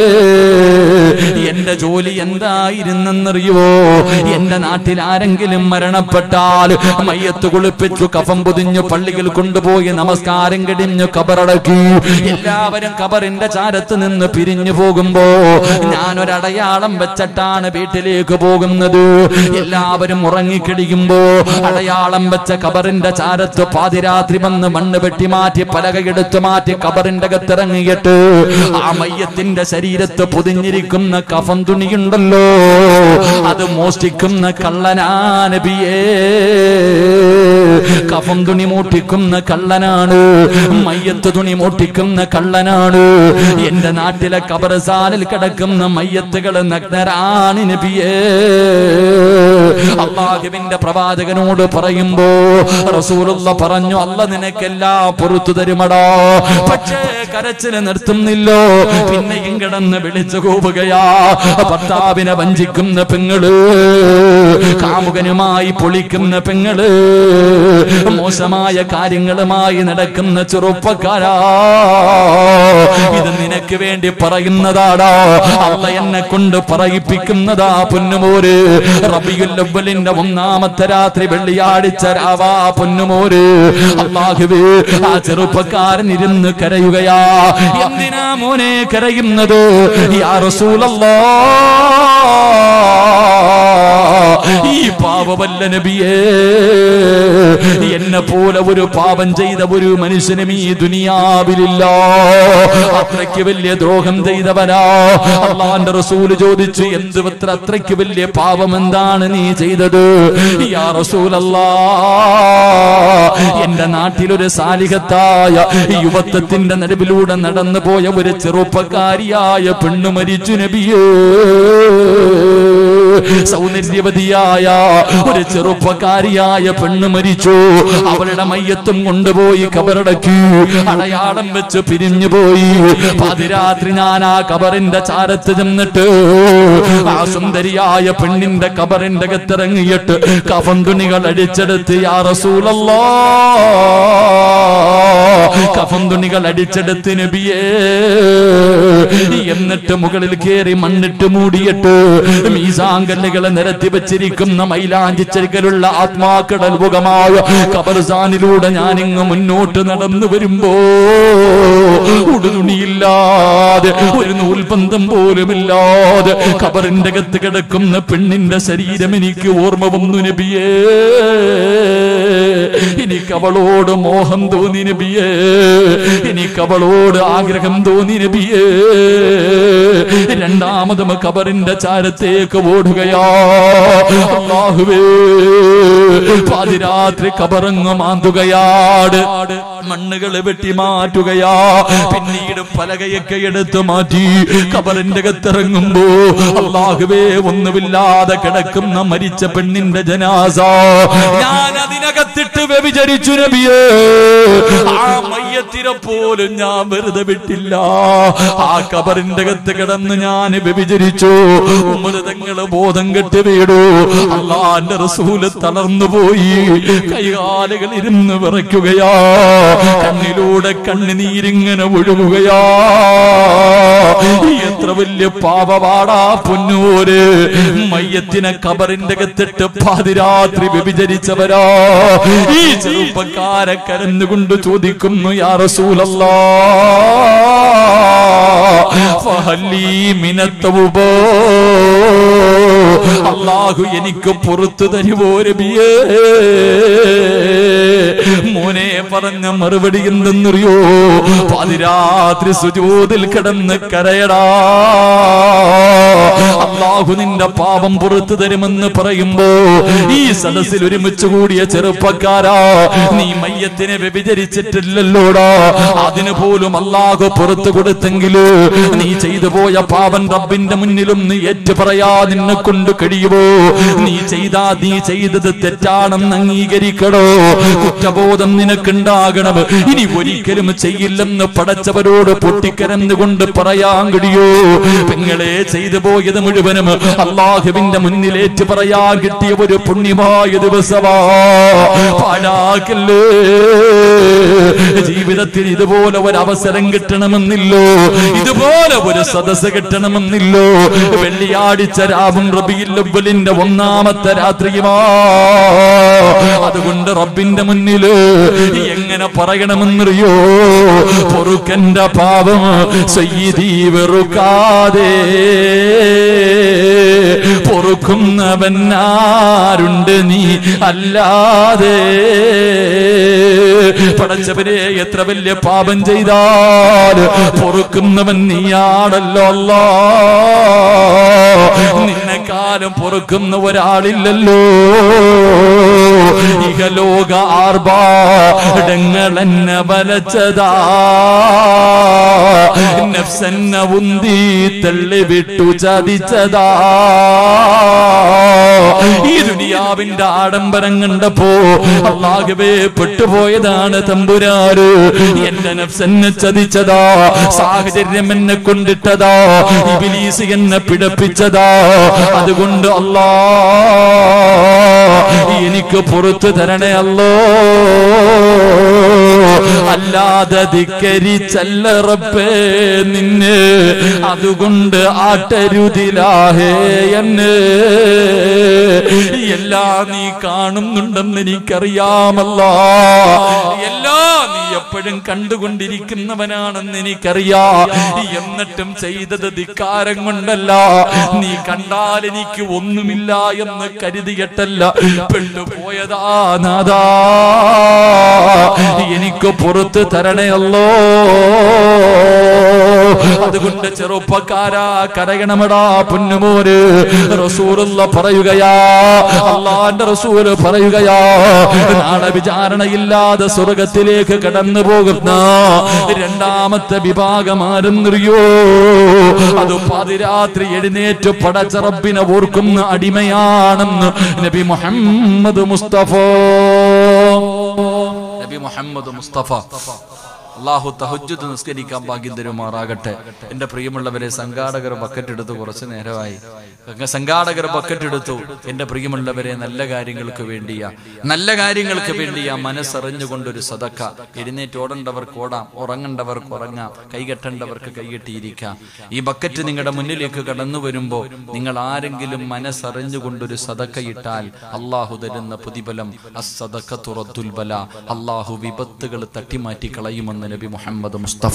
എന്റെ ജോലി എന്തായിരുന്നെന്നറിയുവോ എന്റെ നാട്ടിൽ ആരെങ്കിലും മരണപ്പെട്ടാൽ മയ്യത്ത് കുളിപ്പിച്ചു കഫം പൊതിഞ്ഞു പള്ളിയിൽ കൊണ്ടുപോയി നമസ്കാരം കിടിഞ്ഞു കബറടക്കി എല്ലാവരും കബറിന്റെ ചാരത്ത് നിന്ന് പിരിഞ്ഞു പോകുമ്പോ ഞാനൊരടയാളം വെച്ചിട്ടാണ് വീട്ടിലേക്ക് പോകുന്നത് എല്ലാവരും ഉറങ്ങിക്കിടിയുമ്പോ അടയാളം വെച്ച കബറിന്റെ ചാരത്ത് പാതിരാത്രി വന്ന് മണ്ണ് വെട്ടി മാറ്റി പലകയെടുത്ത് മാറ്റി കബറിന്റെ അകത്തിറങ്ങിയിട്ട് ആ മയ്യത്തിന്റെ ശരീരത്ത് പൊതിഞ്ഞിരിക്കുന്ന കഫം തുണിയുണ്ടല്ലോ അത് മോഷ്ടിക്കുന്ന കള്ളനാനബിയേ കഫം തുണി മോട്ടിക്കുന്ന കള്ളനാണ് മയ്യത്ത് തുണി മോട്ടിക്കുന്ന കള്ളനാണ് എന്റെ നാട്ടിലെ കബറസാലിൽ കിടക്കുന്ന മയ്യത്തുകൾ നഗ്നരാണ് നബിയേ അള്ളാഹുവിന്റെ പ്രവാചകനോട് പറയുമ്പോ റസൂലുള്ള പറഞ്ഞു അല്ല നിനക്കെല്ലാം പുറത്തു തരുമടോ പക്ഷേ കരച്ചില് നിർത്തുന്നില്ലോ പിന്നെയും കിടന്ന് വിളിച്ചു കൂവുകയാ ഭർത്താവിനെ വഞ്ചിക്കുന്ന പെങ്ങള് കാമുകനുമായി പൊളിക്കുന്ന പെങ്ങള് മോശമായ കാര്യങ്ങളുമായി നടക്കുന്ന ചെറുപ്പക്കാരാ ഇത് നിനക്ക് വേണ്ടി പറയുന്നതാടാ അല്ല എന്നെ കൊണ്ട് പറയിപ്പിക്കുന്നതാ പൊന്നുമോര് റബിയുല്ലവലിന്റെ ഒന്നാമത്തെ രാത്രി വെള്ളിയാഴ്ച രാവാ പൊന്നുമോര് അള്ളാഹുവേ ആ ചെറുപ്പക്കാരൻ ഇരുന്ന് കരയുകയാ എന്തിനാ മോനെ കരയുന്നത് യാ റസൂലല്ലാ ഈ പാവമല്ല നബിയേ എന്നെ പോലെ ഒരു പാപം ചെയ്ത ഒരു മനുഷ്യനും ഈ ദുനിയാവിലില്ല അത്രയ്ക്ക് വലിയ ദ്രോഹം ചെയ്തവനാ അള്ളാന്റെ റസൂല് ചോദിച്ചു എന്ത് അത്ര അത്രയ്ക്ക് വലിയ പാപം എന്താണ് നീ ചെയ്തത് യാ റസൂലല്ലാ എന്റെ നാട്ടിലൊരു സാലിഹത്തായ യുവത്വത്തിന്റെ നടുവിലൂടെ നടന്നു പോയ ഒരു ചെറുപ്പക്കാരിയായ പെണ്ണു മരിച്ചു നബിയേ സൗന്ദര്യവതിയായ ഒരു ചെറുപ്പക്കാരിയായ പെണ്ണ് മരിച്ചു അവളുടെ മയ്യത്തും കൊണ്ടുപോയി കബറടക്കി അടയാളം വെച്ച് പിരിഞ്ഞു പോയി പാതിരാത്രി ഞാൻ ആ കബറിന്റെ ചാരത്ത് ചെന്നിട്ട് ആ സുന്ദരിയായ പെണ്ണിന്റെ കബറിന്റെ അകത്തിറങ്ങിയിട്ട് കഫൻ തുണികൾ അടിച്ചെടുത്ത് യാ റസൂലല്ലാ കഫൻ തുണികൾ അടിച്ചെടുത്ത് നബിയേ എന്നിട്ട് മുകളിൽ കയറി മണ്ണിട്ട് മൂടിയിട്ട് മീസാങ്കല്ലുകളെ നിരത്തി വെച്ചിരിക്കുന്ന മൈലാഞ്ചിച്ചരിക്കലുള്ള ആത്മാക്കടൽ മുഖമായ കബർസാനിലൂടെ ഞാനിങ്ങ് മുന്നോട്ട് നടന്നു വരുമ്പോ ഉടുതുണിയില്ലാതെ ഒരു നൂൽബന്ധം പോലുമില്ലാതെ കബറിന്റെ അകത്ത് കിടക്കുന്ന പെണ്ണിന്റെ ശരീരം എനിക്ക് ഓർമ്മ വന്നു നബിയേ എനിക്ക് അവളോട് മോഹം തോന്നി നബിയേ എനിക്ക് അവളോട് ആഗ്രഹം തോന്നി നബിയേ രണ്ടാമതും കബറിന്റെ ചാരത്തേക്ക് ഓടുകയാ അല്ലാഹുവേ പാതിരാത്രി കബറങ്ങ് മാന്തുകയാട് മണ്ണുകൾ വെട്ടി മാറ്റുകയാ പിന്നീട് പലകയൊക്കെ എടുത്ത് മാറ്റി കബറിന്റെ അകത്തിറങ്ങുമ്പോ അള്ളാഹുവേ ഒന്നുമില്ലാതെ കിടക്കുന്ന മരിച്ച പെണ്ണിന്റെ ജനാസ ഞാൻ അതിനകത്തിട്ട് വ്യഭിചരിച്ചു നബിയേ ആ മയ്യത്തിനെ പോലും ഞാൻ വെറുതെ വിട്ടില്ല ആ കബറിന്റെ അകത്ത് കിടന്ന് ഞാൻ വ്യഭിചരിച്ചു ഉമൃതങ്ങള് ബോധം കെട്ട് വീടു അള്ളാന്റെ റസൂല് തളർന്നു പോയി കൈകാലുകൾ ഇരുന്ന് വിറയ്ക്കുകയാ കണ്ണിലൂടെ കണ്ണുനീരിങ്ങനെ ഒഴുകുകയാ എത്ര വലിയ പാപപാടാ പൊന്നൂര് മയ്യത്തിനെ കബറിന്റെ അകത്തിട്ട് പാതിരാത്രി വ്യഭിചരിച്ചവരാ ഈ ചെറുപ്പക്കാരെ കരന്നുകൊണ്ട് ചോദിക്കുന്നു യാ റസൂലല്ലാ ഫഹല്ലീ മിനത്തൗബോ അള്ളാഹു എനിക്ക് പുറത്തു തരുവോ രബിയേ മോനെ പറഞ്ഞ മറുപടി എന്തെന്നറിയോ പാതിരാത്രി സുജൂതിൽ കിടന്ന് കരയടാ അള്ളാഹു നിന്റെ പാപം പുറത്തു തരുമെന്ന് പറയുമ്പോ ഈ സദസ്സിൽ ഒരുമിച്ച് കൂടിയ ചെറുപ്പക്കാരാ നീ മയ്യത്തിനെ വ്യഭിചരിച്ചിട്ടില്ലല്ലോടാ അതിന് പോലും അള്ളാഹു പുറത്തു കൊടുത്തെങ്കില് നീ ചെയ്തു പോയ പാപൻ റബ്ബിന്റെ മുന്നിലും നീ ഏറ്റു പറയാ നിന്നെ കൊണ്ട് കഴിയുമോ നീ ചെയ്താ നീ ചെയ്തത് തെറ്റാണെന്ന് അംഗീകരിക്കണോ കുറ്റബോധം നിനക്കുണ്ടാകണം ഇനി ഒരിക്കലും ചെയ്യില്ലെന്ന് പടച്ചവരോട് പൊട്ടിക്കരന്നുകൊണ്ട് പറയാൻ കഴിയോ പെങ്ങളെ ചെയ്തു പോയത് മുഴുവനും അള്ളാഹുവിന്റെ മുന്നിലേറ്റ് പറയാൻ കിട്ടിയ ഒരു പുണ്യമായ ദിവസമാ പാഴാക്കല്ലേ ജീവിതത്തിൽ ഇതുപോലെ ഒരു അവസരം കിട്ടണമെന്നില്ലോ ഇതുപോലെ ഒരു സദസ് കിട്ടണമെന്നില്ലോ വെള്ളിയാഴ്ച രാവും റബിയില്ലവലിന്റെ ഒന്നാമത്തെ രാത്രിയുമാ അതുകൊണ്ട് റബ്ബിന്റെ മുന്നില് എങ്ങനെ പറയണമെന്നറിയോ പൊറുക്കന്റെ പാപം സയ്യിദീ വെറുക്കാതെ പൊറുക്കുന്നവൻ ആരുണ്ട് നീ അല്ലാതെ പടച്ചവരെ എത്ര വലിയ പാപം ചെയ്താൽ പൊറുക്കുന്നവൻ നീയാണല്ലോ അല്ലാ നിന്നെക്കാലം പൊറുക്കുന്ന ഒരാളില്ലല്ലോ ഇഹലോക ആർഭാടങ്ങളെന്നെ വലച്ചതാ നഫ്സെന്നെ ഉന്തി തള്ളി വിട്ടു ചതിച്ചതാ ഈ ദുനിയാവിന്റെ ആഡംബരം കണ്ടപ്പോ അള്ളാഹുവേ പെട്ടുപോയതാണ് തമ്പുരാര് എന്റെ നഫ്സെന്നെ ചതിച്ചതാ സാഹചര്യം എന്നെ കൊണ്ടിട്ടതാ ഇബിലീസ് എന്നെ പിടപ്പിച്ചതാ അതുകൊണ്ട് അല്ലാ എനിക്ക് പുറത്തു തരണേ അല്ലോ അല്ലാതെ ധിക്കരിച്ചല്ല റബ്ബേ നിന്നെ അതുകൊണ്ട് ആട്ടരുതിലാഹേ എന്നെ എല്ലാം നീ കാണുന്നുണ്ടെന്ന് എനിക്കറിയാമല്ല എല്ലാം നീ എപ്പോഴും കണ്ടുകൊണ്ടിരിക്കുന്നവനാണെന്ന് എനിക്കറിയാ എന്നിട്ടും ചെയ്തത് ധിക്കാരം കൊണ്ടല്ല നീ കണ്ടാൽ എനിക്ക് ഒന്നുമില്ല എന്ന് കരുതിയിട്ടല്ല പെട്ടുപോയതാ നാദാ എനിക്ക് പുറത്ത് തരണയല്ലോ അതുകൊണ്ട് ചെറുപ്പക്കാരാ കരയണമടാ പൊന്നുമോര് റസൂലുള്ള പറയുകയാ അള്ളാന്റെ റസൂല് പറയുകയാ നാളെ വിചാരണയില്ലാതെ സ്വർഗത്തിലേക്ക് കടന്നു പോകുന്ന രണ്ടാമത്തെ വിഭാഗം ആരെന്നറിയോ അത് പാതിരാത്രി എഴുന്നേറ്റ് പടച്ച റബ്ബിനെ ഓർക്കുന്ന അടിമയാണെന്ന് നബി മുഹമ്മദ് മുസ്തഫ നബി മുഹമ്മദ് മുസ്തഫ അള്ളാഹു തഹജ്ജുദ് നിസ്കരിക്കാൻ ഭാഗ്യം തരുമാറാകട്ടെ എന്റെ പ്രിയമുള്ളവരെ സംഘാടകർ ബക്കറ്റ് എടുത്തു കുറച്ചു നേരമായി അങ്ങ് സംഘാടകർ ബക്കറ്റ് എടുത്തു എന്റെ പ്രിയമുള്ളവരെ നല്ല കാര്യങ്ങൾക്ക് വേണ്ടിയാ നല്ല കാര്യങ്ങൾക്ക് വേണ്ടിയാ മനസ്സറിഞ്ഞുകൊണ്ടൊരു സതക്ക എഴുന്നേറ്റ് ഓടേണ്ടവർക്ക് ഓടാം ഉറങ്ങേണ്ടവർക്ക് ഉറങ്ങാം കൈകെട്ടേണ്ടവർക്ക് കൈകെട്ടിയിരിക്കാം ഈ ബക്കറ്റ് നിങ്ങളുടെ മുന്നിലേക്ക് കടന്നു വരുമ്പോ നിങ്ങൾ ആരെങ്കിലും മനസ്സറിഞ്ഞുകൊണ്ടൊരു സതക്ക ഇട്ടാൽ അള്ളാഹു തരുന്ന പ്രതിഫലം അസദക്ക തുറത്തുൽ ബല അള്ളാഹു വിപത്തുകൾ തട്ടിമാറ്റി കളയുമെന്ന് നബി മുഹമ്മദ് മുസ്തഫ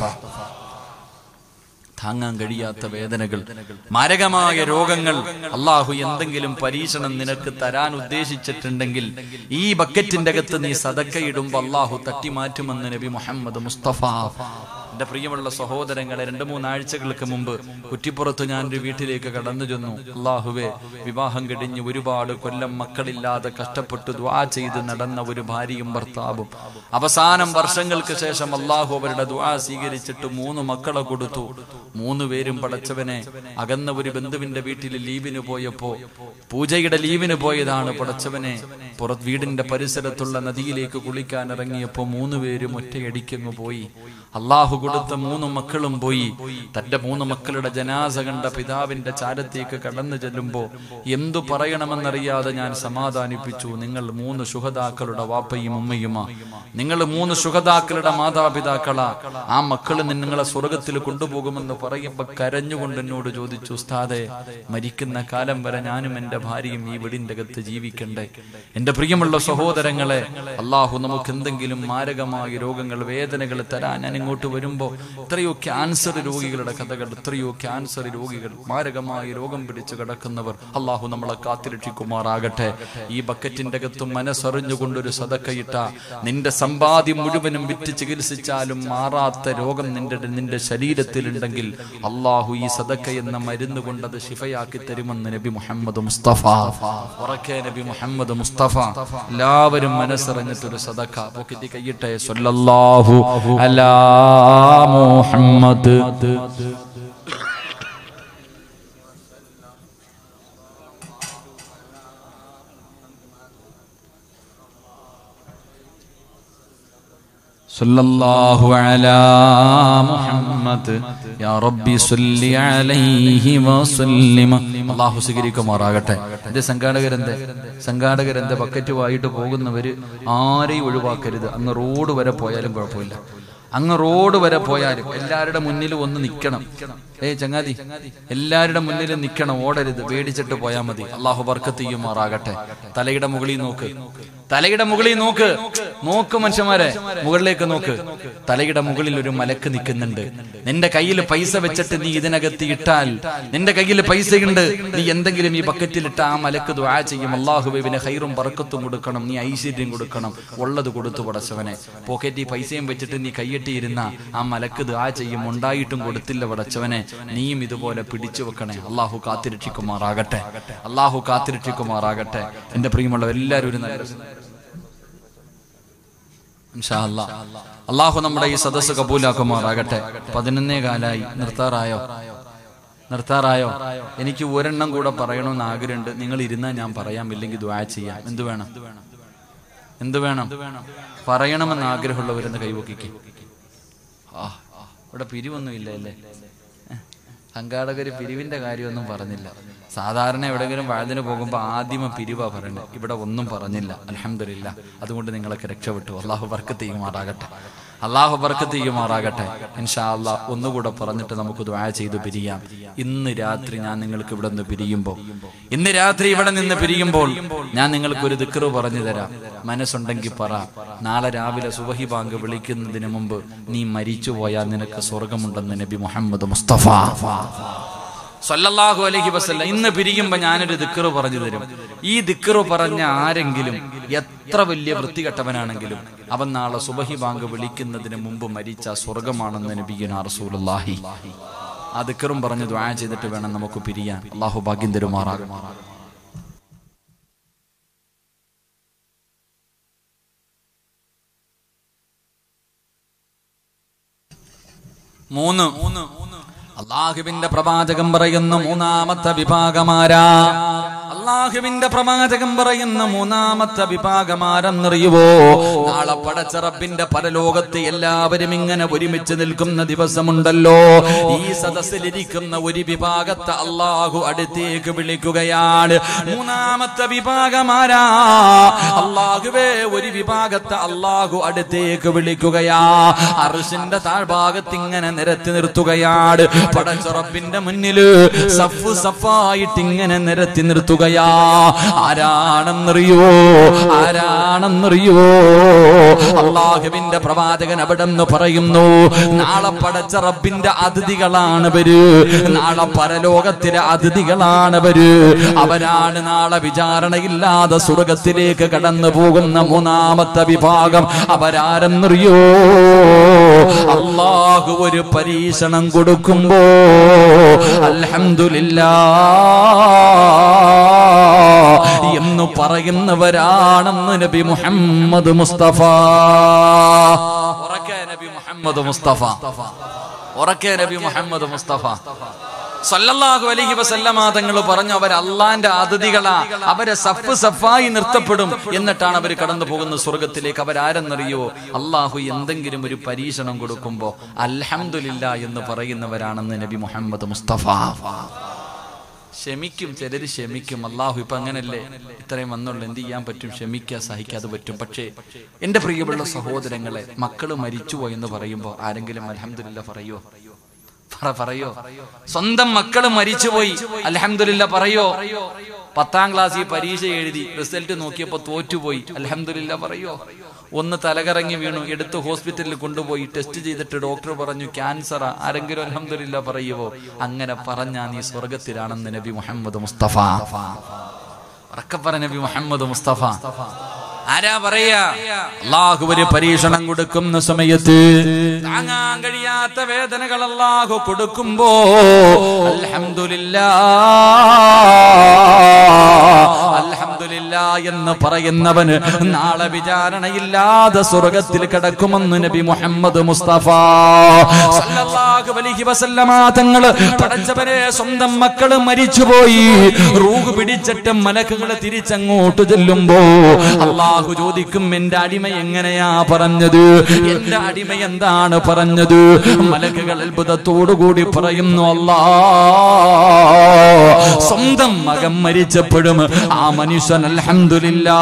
താങ്ങാൻ കഴിയാത്ത വേദനകൾ മാരകമായ രോഗങ്ങൾ അള്ളാഹു എന്തെങ്കിലും പരീക്ഷണം നിനക്ക് തരാൻ ഉദ്ദേശിച്ചിട്ടുണ്ടെങ്കിൽ ഈ ബക്കറ്റിന്റെ അകത്ത് നീ സതക്കയിടുമ്പോ അള്ളാഹു തട്ടിമാറ്റുമെന്ന് നബി മുഹമ്മദ് മുസ്തഫ എന്റെ പ്രിയമുള്ള സഹോദരങ്ങളെ രണ്ട് മൂന്നാഴ്ചകൾക്ക് മുമ്പ് കുറ്റിപ്പുറത്ത് ഞാൻ ഒരു വീട്ടിലേക്ക് കടന്നു ചെന്നു അള്ളാഹുവെ വിവാഹം കഴിഞ്ഞ് ഒരുപാട് കൊല്ലം മക്കളില്ലാതെ കഷ്ടപ്പെട്ട് ദ്വാ ചെയ്ത് നടന്ന ഒരു ഭാര്യയും ഭർത്താവും അവസാനം വർഷങ്ങൾക്ക് ശേഷം അള്ളാഹു അവരുടെ ദ്വാ സ്വീകരിച്ചിട്ട് മൂന്ന് മക്കളെ കൊടുത്തു മൂന്ന് പേരും പടച്ചവനെ അകന്ന ഒരു ബന്ധുവിന്റെ വീട്ടിൽ ലീവിന് പോയപ്പോ പൂജയുടെ ലീവിന് പോയതാണ് പടച്ചവനെ പുറത്ത് വീടിന്റെ പരിസരത്തുള്ള നദിയിലേക്ക് കുളിക്കാൻ ഇറങ്ങിയപ്പോ മൂന്ന് പേരും ഒറ്റയടിക്കങ്ങ് പോയി അള്ളാഹു കൊടുത്ത മൂന്ന് മക്കളും പോയി തന്റെ മൂന്ന് മക്കളുടെ ജനാസ കണ്ട പിതാവിന്റെ ചാരത്തേക്ക് കടന്നു ചെല്ലുമ്പോ എന്തു പറയണമെന്നറിയാതെ ഞാൻ സമാധാനിപ്പിച്ചു നിങ്ങൾ മൂന്ന് ശുഹതാക്കളുടെ വാപ്പയും ഉമ്മയുമാ നിങ്ങൾ മൂന്ന് ശുഹതാക്കളുടെ മാതാപിതാക്കളാ ആ മക്കൾ നിങ്ങളെ സ്വർഗത്തിൽ കൊണ്ടുപോകുമെന്ന് പറയുമ്പോ കരഞ്ഞുകൊണ്ട് എന്നോട് ചോദിച്ചു ഉസ്താദെ മരിക്കുന്ന കാലം വരെ ഞാനും എന്റെ ഭാര്യയും ഈ വീടിന്റെ അകത്ത് ജീവിക്കണ്ടേ എന്റെ പ്രിയമുള്ള സഹോദരങ്ങളെ അള്ളാഹു നമുക്ക് എന്തെങ്കിലും മാരകമായ രോഗങ്ങൾ വേദനകൾ തരാൻ ഞാൻ ഇങ്ങോട്ട് വരുമ്പോ എത്രയോ ക്യാൻസർ രോഗികളുടെ കഥകൾ എത്രയോ ക്യാൻസർ രോഗികൾ മാരകമായ രോഗം പിടിച്ചു കിടക്കുന്നവർ അള്ളാഹു നമ്മളെ കാത്തിരക്ഷിക്കുമാറാകട്ടെ ഈ ബക്കറ്റിന്റെ അകത്തും മനസ്സറിഞ്ഞുകൊണ്ടൊരു സതക്കയിട്ട നിന്റെ സമ്പാദ്യം മുഴുവനും വിറ്റ് ചികിത്സിച്ചാലും മാറാത്ത രോഗം നിന്റെ നിന്റെ ശരീരത്തിലുണ്ടെങ്കിൽ അള്ളാഹു ഈ സദക്ക എന്ന മരുന്ന് കൊണ്ട് അത് ശിഫയാക്കി തരുമെന്ന് നബി മുഹമ്മദ് മുസ്തഫ ഉറക്കെ നബി മുഹമ്മദ് മുസ്തഫ എല്ലാവരും മനസ്സറിഞ്ഞിട്ടൊരു സദക്ക പൊക്കിത്തി കയ്യിട്ടെ സല്ലല്ലാഹു അലാ മുഹമ്മദ് صلى الله على محمد يا ربي صل عليه وسلم അള്ളാഹു സ്വീകരിക്കുമാറാകട്ടെ എന്റെ സംഘാടകരെന്ത് സംഘാടകരെന്ത് ബക്കറ്റുമായിട്ട് പോകുന്നവര് ആരെയും ഒഴിവാക്കരുത് അങ്ങ് റോഡ് വരെ പോയാലും കുഴപ്പമില്ല അങ്ങ് റോഡ് വരെ പോയാലും എല്ലാവരുടെ മുന്നിലും ഒന്ന് നിൽക്കണം ഏ ചങ്ങാതി എല്ലാവരുടെ മുന്നിലും നിൽക്കണം ഓടരുത് പേടിച്ചിട്ട് പോയാൽ മതി അള്ളാഹു ബർക്കത്ത് ചെയ്യുമാറാകട്ടെ തലയുടെ മുകളിൽ നോക്ക് തലയുടെ മുകളിൽ നോക്ക് നോക്ക് മനുഷ്യന്മാരെ മുകളിലേക്ക് നോക്ക് തലയുടെ മുകളിൽ ഒരു മലക്ക് നിൽക്കുന്നുണ്ട് നിന്റെ കയ്യിൽ പൈസ വെച്ചിട്ട് നീ ഇതിനകത്ത് ഇട്ടാൽ നിന്റെ കയ്യിൽ പൈസയുണ്ട് നീ എന്തെങ്കിലും ഈ ബക്കറ്റിൽ ഇട്ട ആ മലക്ക് ദ്വാ ചെയ്യും അള്ളാഹുബിന് ഹൈറും പറക്കത്തും കൊടുക്കണം നീ ഐശ്വര്യം കൊടുക്കണം ഉള്ളത് കൊടുത്തു പടച്ചവനെ പോക്കറ്റിൽ പൈസയും വെച്ചിട്ട് നീ കൈയെട്ടിയിരുന്ന ആ മലക്ക് ദ്വാ ചെയ്യും ഉണ്ടായിട്ടും കൊടുത്തില്ല പടച്ചവനെ നീയും ഇതുപോലെ പിടിച്ചു വെക്കണേ അള്ളാഹു കാത്തിരക്ഷിക്കുമാറാകട്ടെ അള്ളാഹു കാത്തിരക്ഷിക്കുമാറാകട്ടെ എന്റെ പ്രിയമുള്ള എല്ലാവരും ഒരു നല്ല ഇൻഷാ അല്ലാ. അള്ളാഹു നമ്മുടെ ഈ സദസ്സ് കബൂലാക്കുമാറാകട്ടെ പതിനൊന്നേ കാലായി നിർത്താറായോ നിർത്താറായോ എനിക്ക് ഒരെണ്ണം കൂടെ പറയണമെന്ന് ആഗ്രഹമുണ്ട് നിങ്ങൾ ഇരുന്നാൽ ഞാൻ പറയാം ഇല്ലെങ്കിൽ ദ്വാ ചെയ്യാം എന്ത് വേണം എന്ത് വേണം പറയണമെന്ന് ആഗ്രഹമുള്ളവരെന്ന് കൈവക്കിക്ക് ആ ഇവിടെ പിരിവൊന്നും ഇല്ല അല്ലേ സംഘാടകർ പിരിവിന്റെ കാര്യമൊന്നും പറഞ്ഞില്ല സാധാരണ എവിടെയെങ്കിലും വഴുതിന് പോകുമ്പോൾ ആദ്യമ പിരിവാ പറയുന്നത് ഇവിടെ ഒന്നും പറഞ്ഞില്ല അലഹമില്ല അതുകൊണ്ട് നിങ്ങളൊക്കെ രക്ഷപ്പെട്ടു അള്ളാഹു ബർക്കത്ത് ചെയ്യുമാറാകട്ടെ അള്ളാഹു ബർക്കത്ത് ചെയ്യുമാറാകട്ടെ ഇൻഷാ അള്ളാഹ് ഒന്നുകൂടെ പറഞ്ഞിട്ട് നമുക്ക് ദ്വാ ചെയ്തു പിരിയാം ഇന്ന് രാത്രി ഞാൻ നിങ്ങൾക്ക് ഇവിടെ നിന്ന് പിരിയുമ്പോൾ ഇന്ന് രാത്രി ഇവിടെ നിന്ന് പിരിയുമ്പോൾ ഞാൻ നിങ്ങൾക്ക് ഒരു ദിക്കറ് പറഞ്ഞു തരാം മനസ്സുണ്ടെങ്കിൽ പറ നാളെ രാവിലെ സുബഹി ബാങ്ക് വിളിക്കുന്നതിന് മുമ്പ് നീ മരിച്ചു പോയാൽ നിനക്ക് സ്വർഗമുണ്ടെന്ന് നബി മുഹമ്മദ് മുസ്തഫ സല്ലല്ലാഹു അലൈഹി വസല്ല ഇന്ന് പിരിയുമ്പോ ഞാനൊരു ദിക്കറ് പറഞ്ഞു തരും ഈ ദിക്കറ് പറഞ്ഞ ആരെങ്കിലും എത്ര വലിയ വൃത്തികെട്ടവനാണെങ്കിലും അവൻ നാളെ സുബഹി ബാങ്ക് വിളിക്കുന്നതിന് മുമ്പ് മരിച്ച സ്വർഗമാണെന്ന് നബിയുന റസൂലുള്ളാഹി ആ ദിക്കറും പറഞ്ഞ് ദ്വാ ചെയ്തിട്ട് വേണം നമുക്ക് പിരിയാൻ അള്ളാഹു ഭാഗ്യം തരുമാറാകും മൂന്ന് അള്ളാഹുവിന്റെ പ്രവാചകം പറയുന്ന മൂന്നാമത്തെ വിഭാഗമാരാ അള്ളാഹുവിന്റെ പ്രവാചകം പറയുന്ന മൂന്നാമത്തെ വിഭാഗമാരെന്നറിയുവോ നാളെ പടച്ച റബ്ബിന്റെ പരലോകത്ത് എല്ലാവരും ഇങ്ങനെ ഒരുമിച്ച് നിൽക്കുന്ന ദിവസമുണ്ടല്ലോ ഈ സദസ്സിലിരിക്കുന്ന ഒരു വിഭാഗത്തെ അള്ളാഹു അടുത്തേക്ക് വിളിക്കുകയാണ് മൂന്നാമത്തെ വിഭാഗമാരാ അള്ളാഹുവേ ഒരു വിഭാഗത്തെ അള്ളാഹു അടുത്തേക്ക് വിളിക്കുകയാ അർഷിന്റെ താഴ്ഭാഗത്ത് ഇങ്ങനെ നിരത്തി നിർത്തുകയാണ് പടച്ചുറപ്പിന്റെ മുന്നില് സഫ് സഫായിട്ട് ഇങ്ങനെ നിരത്തി നിർത്തുകയാ ആരാണെന്നറിയോ ആരാണെന്നറിയോ അള്ളാഹുവിന്റെ പ്രവാചകൻ അവിടെ നിന്ന് പറയുന്നു നാളെ പടച്ച റബ്ബിന്റെ അതിഥികളാണവര് നാളെ പരലോകത്തിലെ അതിഥികളാണവര് അവരാണ് നാളെ വിചാരണയില്ലാതെ സ്വർഗത്തിലേക്ക് കടന്നു പോകുന്ന മൂന്നാമത്തെ വിഭാഗം അവരാരെന്നറിയോ അള്ളാഹു ഒരു പരീക്ഷണം കൊടുക്കുമ്പോ അൽഹംദുലില്ലാ എന്ന് പറയുന്നവരാണെന്ന് നബി മുഹമ്മദ് മുസ്തഫ ഉറക്കെ നബി മുഹമ്മദ് മുസ്തഫ ഉറക്കെ നബി മുഹമ്മദ് മുസ്തഫ സല്ലല്ലാഹു അലൈഹി വസല്ലമ തങ്ങൾ പറഞ്ഞു അവർ അള്ളാന്റെ അതിഥികളാ അവരെ സഫ് സഫായി നിർത്തപ്പെടും എന്നിട്ടാണ് അവർ കടന്നു പോകുന്ന സ്വർഗത്തിലേക്ക് അവരാരെന്നറിയോ അള്ളാഹു എന്തെങ്കിലും ഒരു പരീക്ഷണം കൊടുക്കുമ്പോ അൽഹംദുലില്ല എന്ന് പറയുന്നവരാണെന്ന് നബി മുഹമ്മദ് മുസ്തഫ ക്ഷമിക്കും ചിലര് ക്ഷമിക്കും അള്ളാഹു ഇപ്പൊ അങ്ങനല്ലേ ഇത്രയും വന്നുള്ളൂ എന്ത് ചെയ്യാൻ പറ്റും ക്ഷമിക്കാൻ സഹിക്കാതെ പറ്റും പക്ഷേ എന്റെ പ്രിയമുള്ള സഹോദരങ്ങളെ മക്കള് മരിച്ചുപോയി എന്ന് പറയുമ്പോ ആരെങ്കിലും അലഹമില്ല പറയോ പറ പറയോ സ്വന്തം മക്കള് മരിച്ചുപോയി അലഹമില്ല പറയോ പത്താം ക്ലാസ്സിൽ പരീക്ഷ എഴുതി റിസൾട്ട് നോക്കിയപ്പോ തോറ്റുപോയി അലഹമില്ല പറയോ ഒന്ന് തലകറങ്ങി വീണു എടുത്ത് ഹോസ്പിറ്റലിൽ കൊണ്ടുപോയി ടെസ്റ്റ് ചെയ്തിട്ട് ഡോക്ടർ പറഞ്ഞു ക്യാൻസറാ ആരെങ്കിലും അലഹമില്ല പറയുവോ അങ്ങനെ പറഞ്ഞാ നീ സ്വർഗത്തിലാണെന്ന് നബി മുഹമ്മദ് മുസ്തഫ ഉറക്കപ്പറ നബി മുഹമ്മദ് മുസ്തഫ ആരാ പറയാ അള്ളാഹു ഒരു പരീക്ഷണം കൊടുക്കുന്ന സമയത്ത് താങ്ങാൻ കഴിയാത്ത വേദനകൾ അള്ളാഹു കൊടുക്കുമ്പോ അൽഹംദുലില്ലാ അൽഹംദുലില്ലാ എന്ന് പറയുന്നവന് നാളെ വിചാരണയില്ലാതെ സ്വർഗത്തിൽ കിടക്കുമെന്ന് നബി മുഹമ്മദ് മുസ്തഫ സല്ലല്ലാഹു അലൈഹി വസല്ലമ തങ്ങള് പടച്ചവരെ സ്വന്തം മക്കള് മരിച്ചുപോയി റൂഹ് പിടിച്ചിട്ട് മലക്കുകള് തിരിച്ചങ്ങോട്ട് ചെല്ലുമ്പോ അള്ളാഹു ചോദിക്കും എന്റെ അടിമ എങ്ങനെയാ പറഞ്ഞത് എന്റെ അടിമ എന്താണ് പറഞ്ഞത് മലക്കുകൾ അത്ഭുതത്തോടുകൂടി പറയുന്നു അല്ലാ സ്വന്തം മകൻ മരിച്ചപ്പോഴും ആ മനുഷ്യൻ അൽഹംദുലില്ലാ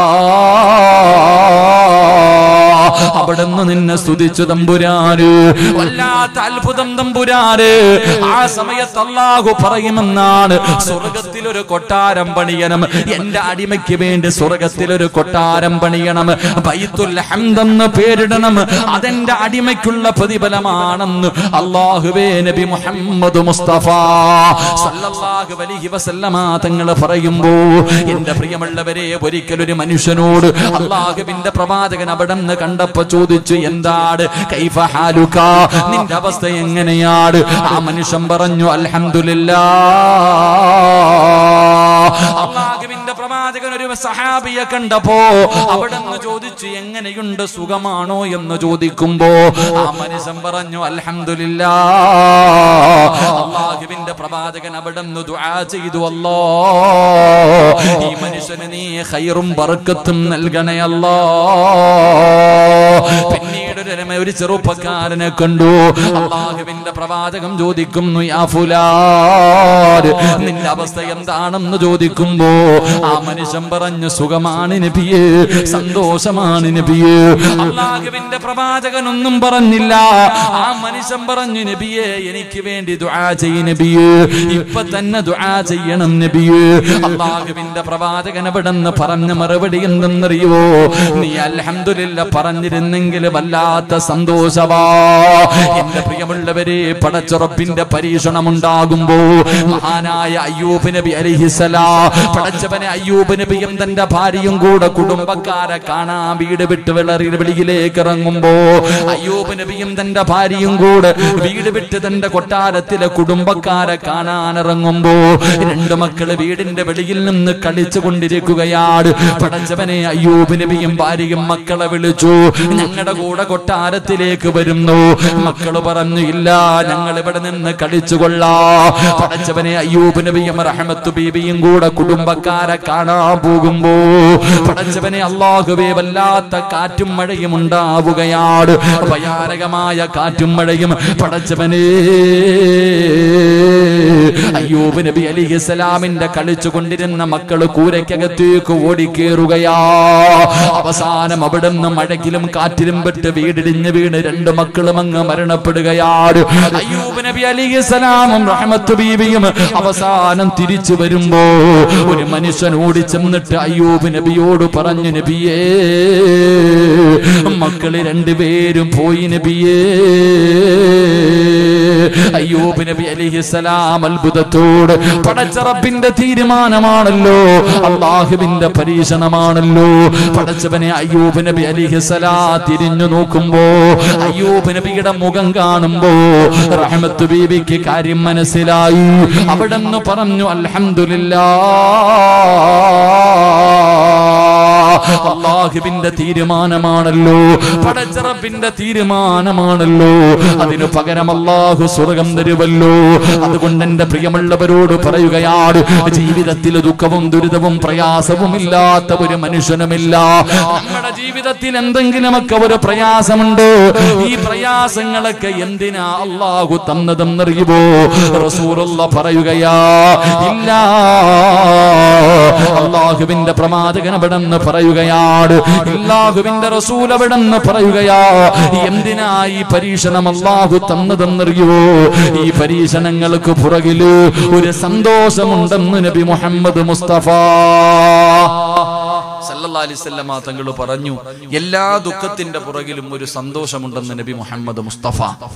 അവിടുന്ന് നിന്നെ സ്തുതിച്ചു തമ്പുരാന് വല്ലാത്ത അത്ഭുതം തമ്പുരാന് ആ സമയത്ത് അള്ളാഹു പറയുമെന്നാണ് സ്വർഗത്തിൽ ഒരു കൊട്ടാരം പണിയണം എന്റെ അടിമയ്ക്ക് വേണ്ടി സ്വർഗത്തിൽ ഒരു കൊട്ടാരം പണിയണം ബൈത്തുൽ ഹംദെന്ന് പേരിടണം അതെന്റെ അടിമയ്ക്കുള്ള പ്രതിഫലമാണെന്ന് അള്ളാഹുവേ നബി മുഹമ്മദ് മുസ്തഫ സല്ലല്ലാഹു അലൈഹി വസല്ലമ തങ്ങൾ പറയുമ്പോ എന്റെ പ്രിയമുള്ളവരെ ഒരിക്കലൊരു മനുഷ്യനോട് അള്ളാഹുവിന്റെ പ്രവാചകൻ അവിടെ നിന്ന് കണ്ടപ്പോ ചോദിച്ചു എന്താണ് കൈഫ ഹാലുക നിന്റെ അവസ്ഥ എങ്ങനെയാണ് ആ മനുഷ്യൻ പറഞ്ഞു അൽഹംദുലില്ലാ അള്ളാഹുവിന്റെ പ്രവാചകൻ ഒരു സഹാബിയെ കണ്ടപ്പോ അവിടെ നിന്ന് ചോദിച്ചു എങ്ങനെയുണ്ട് സുഖമാണോ എന്ന് ചോദിക്കുമ്പോ ആ മനുഷ്യൻ പറഞ്ഞു അൽഹംദുലില്ലാ അള്ളാഹുവിന്റെ പ്രവാചകൻ അവിടെ നിന്ന് ദുആ ചെയ്തു അല്ലോ ഈ മനുഷ്യന് നീ ഖൈറും ബർക്കത്തും നൽകണേ അല്ലോ പിന്നീട് ഒരു ഒരു ചെറുപ്പക്കാരനെ കണ്ടു അള്ളാഹുവിന്റെ അള്ളാഹുവിന്റെ പ്രവാചകം ചോദിക്കുന്നു യാ ഫുലാൻ നിന്റെ അവസ്ഥ എന്താണെന്ന് ചോദിക്കുമ്പോ ആ മനുഷ്യൻ പറഞ്ഞു സുഖമാണ് നബിയേ സന്തോഷമാണ് നബിയേ അള്ളാഹുവിന്റെ പ്രവാചകൻ ഒന്നും പറഞ്ഞില്ല ആ മനുഷ്യൻ പറഞ്ഞു നബിയേ എനിക്ക് വേണ്ടി ദുആ ചെയ്യ നബിയേ ഇപ്പൊ തന്നെ ദുആ ചെയ്യണം നബിയേ അള്ളാഹുവിന്റെ പ്രവാചകൻ എവിടെന്ന് പറഞ്ഞ മറുപടി എന്തെന്നറിയോ നീ അൽഹംദുലില്ല പറഞ്ഞിരുന്നെങ്കിൽ വല്ലാത്ത സന്തോഷവാ എന്റെ പ്രിയമുള്ളവരെ പടച്ചുറപ്പിന്റെ പരീക്ഷണം ഉണ്ടാകുമ്പോ മഹാനായ അയ്യൂബ് നബി അലിഹിസലാ പടച്ചവനെ അയ്യൂബ് നബിയും തന്റെ ഭാര്യയും കൂടെ കുടുംബക്കാരെ കാണാൻ വീട് വിട്ട് വിളറി വെളിയിലേക്ക് ഇറങ്ങുമ്പോ അയ്യൂബ് നബിയും തന്റെ ഭാര്യയും കൂടെ വീട് വിട്ട് തന്റെ കൊട്ടാരത്തിലെ കുടുംബക്കാരെ കാണാൻ ഇറങ്ങുമ്പോ രണ്ട് മക്കള് വീടിന്റെ വെളിയിൽ നിന്ന് കളിച്ചു കൊണ്ടിരിക്കുകയാണ് പടച്ചവനെ അയ്യൂബ് നബിയും ഭാര്യയും മക്കളെ വിളിച്ചു ഞങ്ങളുടെ കൂടെ കൊട്ടാരത്തിലേക്ക് വരുന്നു മക്കള് പറഞ്ഞു ഇല്ല ഞങ്ങൾ ഇവിടെ നിന്ന് കളിച്ചു കൊള്ളാ പടച്ചവനെ അയ്യൂബ് നബിയും റഹമത്ത് ബീബിയും കൂടെ കുടുംബക്കാരെ കാണാൻ പോകുമ്പോ പടച്ചവനെ അള്ളാഹുവേ വല്ലാത്ത കാറ്റും മഴയും ഉണ്ടാവുകയാണ് ഭയാനകമായ കാറ്റും മഴയും പടച്ചവനെ അയ്യൂബ് നബി അലിഹി സലാമിന്റെ കളിച്ചു കൊണ്ടിരുന്ന മക്കള് കൂരയ്ക്കകത്തേക്ക് ഓടിക്കേറുകയാ അവസാനം അവിടുന്ന് മഴകിലും കാറ്റിലും പെട്ട് വീടിടിഞ്ഞ് വീണ് രണ്ട് മക്കളും അങ്ങ് മരണപ്പെടുകയാണ് അയ്യൂബ് നബി അലിഹി സലാമും റഹ്മത്ത് ബീവിയും അവസാനം തിരിച്ചു വരുമ്പോ ഒരു മനുഷ്യൻ ഓടി ചെന്നിട്ട് അയ്യൂബ് നബിയോട് പറഞ്ഞു നബിയേ മക്കള് രണ്ടുപേരും പോയി നബിയേ അയ്യൂബ് നബി അലിഹിസലാം അത്ഭുതത്തോട് പടച്ചറപ്പിന്റെ തീരുമാനമാണല്ലോ അള്ളാഹുവിന്റെ പരീക്ഷണമാണല്ലോ പടച്ചവനെ അയ്യൂബ് നബി അലിഹിസലാ തിരിഞ്ഞു നോക്കുമ്പോ അയ്യൂബ് നബിയുടെ മുഖം കാണുമ്പോ റഹ്മത്ത് ബീബിക്ക് കാര്യം മനസ്സിലായി അവിടെ നിന്ന് പറഞ്ഞു അൽഹംദുലില്ലാ അള്ളാഹുവിന്റെ തീരുമാനമാണല്ലോ പടച്ചറപ്പിന്റെ തീരുമാനമാണല്ലോ അതിനു പകരം അള്ളാഹു സ്വർഗം തരുവല്ലോ അതുകൊണ്ട് എന്റെ പ്രിയമുള്ളവരോട് പറയുകയാണ് ജീവിതത്തിൽ ദുഃഖവും ദുരിതവും പ്രയാസവും ഇല്ലാത്ത ഒരു മനുഷ്യനുമില്ല നമ്മുടെ ജീവിതത്തിൽ എന്തെങ്കിലുമൊക്കെ ഒരു പ്രയാസമുണ്ട് ഈ പ്രയാസങ്ങളൊക്കെ എന്തിനാ അള്ളാഹു തന്നതെന്നറിയുമോ റസൂറുള്ള പറയുകയാ ഇല്ല അള്ളാഹുവിന്റെ പ്രമാതകൻ അവിടെ നിന്ന് പറയുകയാണ് അള്ളാഹുവിന്റെ റസൂൽ അവിടെ നിന്ന് പറയുകയാ എന്തിനാ ഈ പരീക്ഷണം അള്ളാഹു തന്നതെന്നറിയോ ഈ പരീക്ഷണങ്ങൾക്ക് പുറകില് ഒരു സന്തോഷമുണ്ടെന്ന് നബി മുഹമ്മദ് മുസ്തഫ സല്ലല്ലാഹു അലൈഹി വസല്ലമ തങ്ങൾ പറഞ്ഞു എല്ലാ ദുഃഖത്തിന്റെ പുറകിലും ഒരു സന്തോഷമുണ്ടെന്ന് നബി മുഹമ്മദ് മുസ്തഫ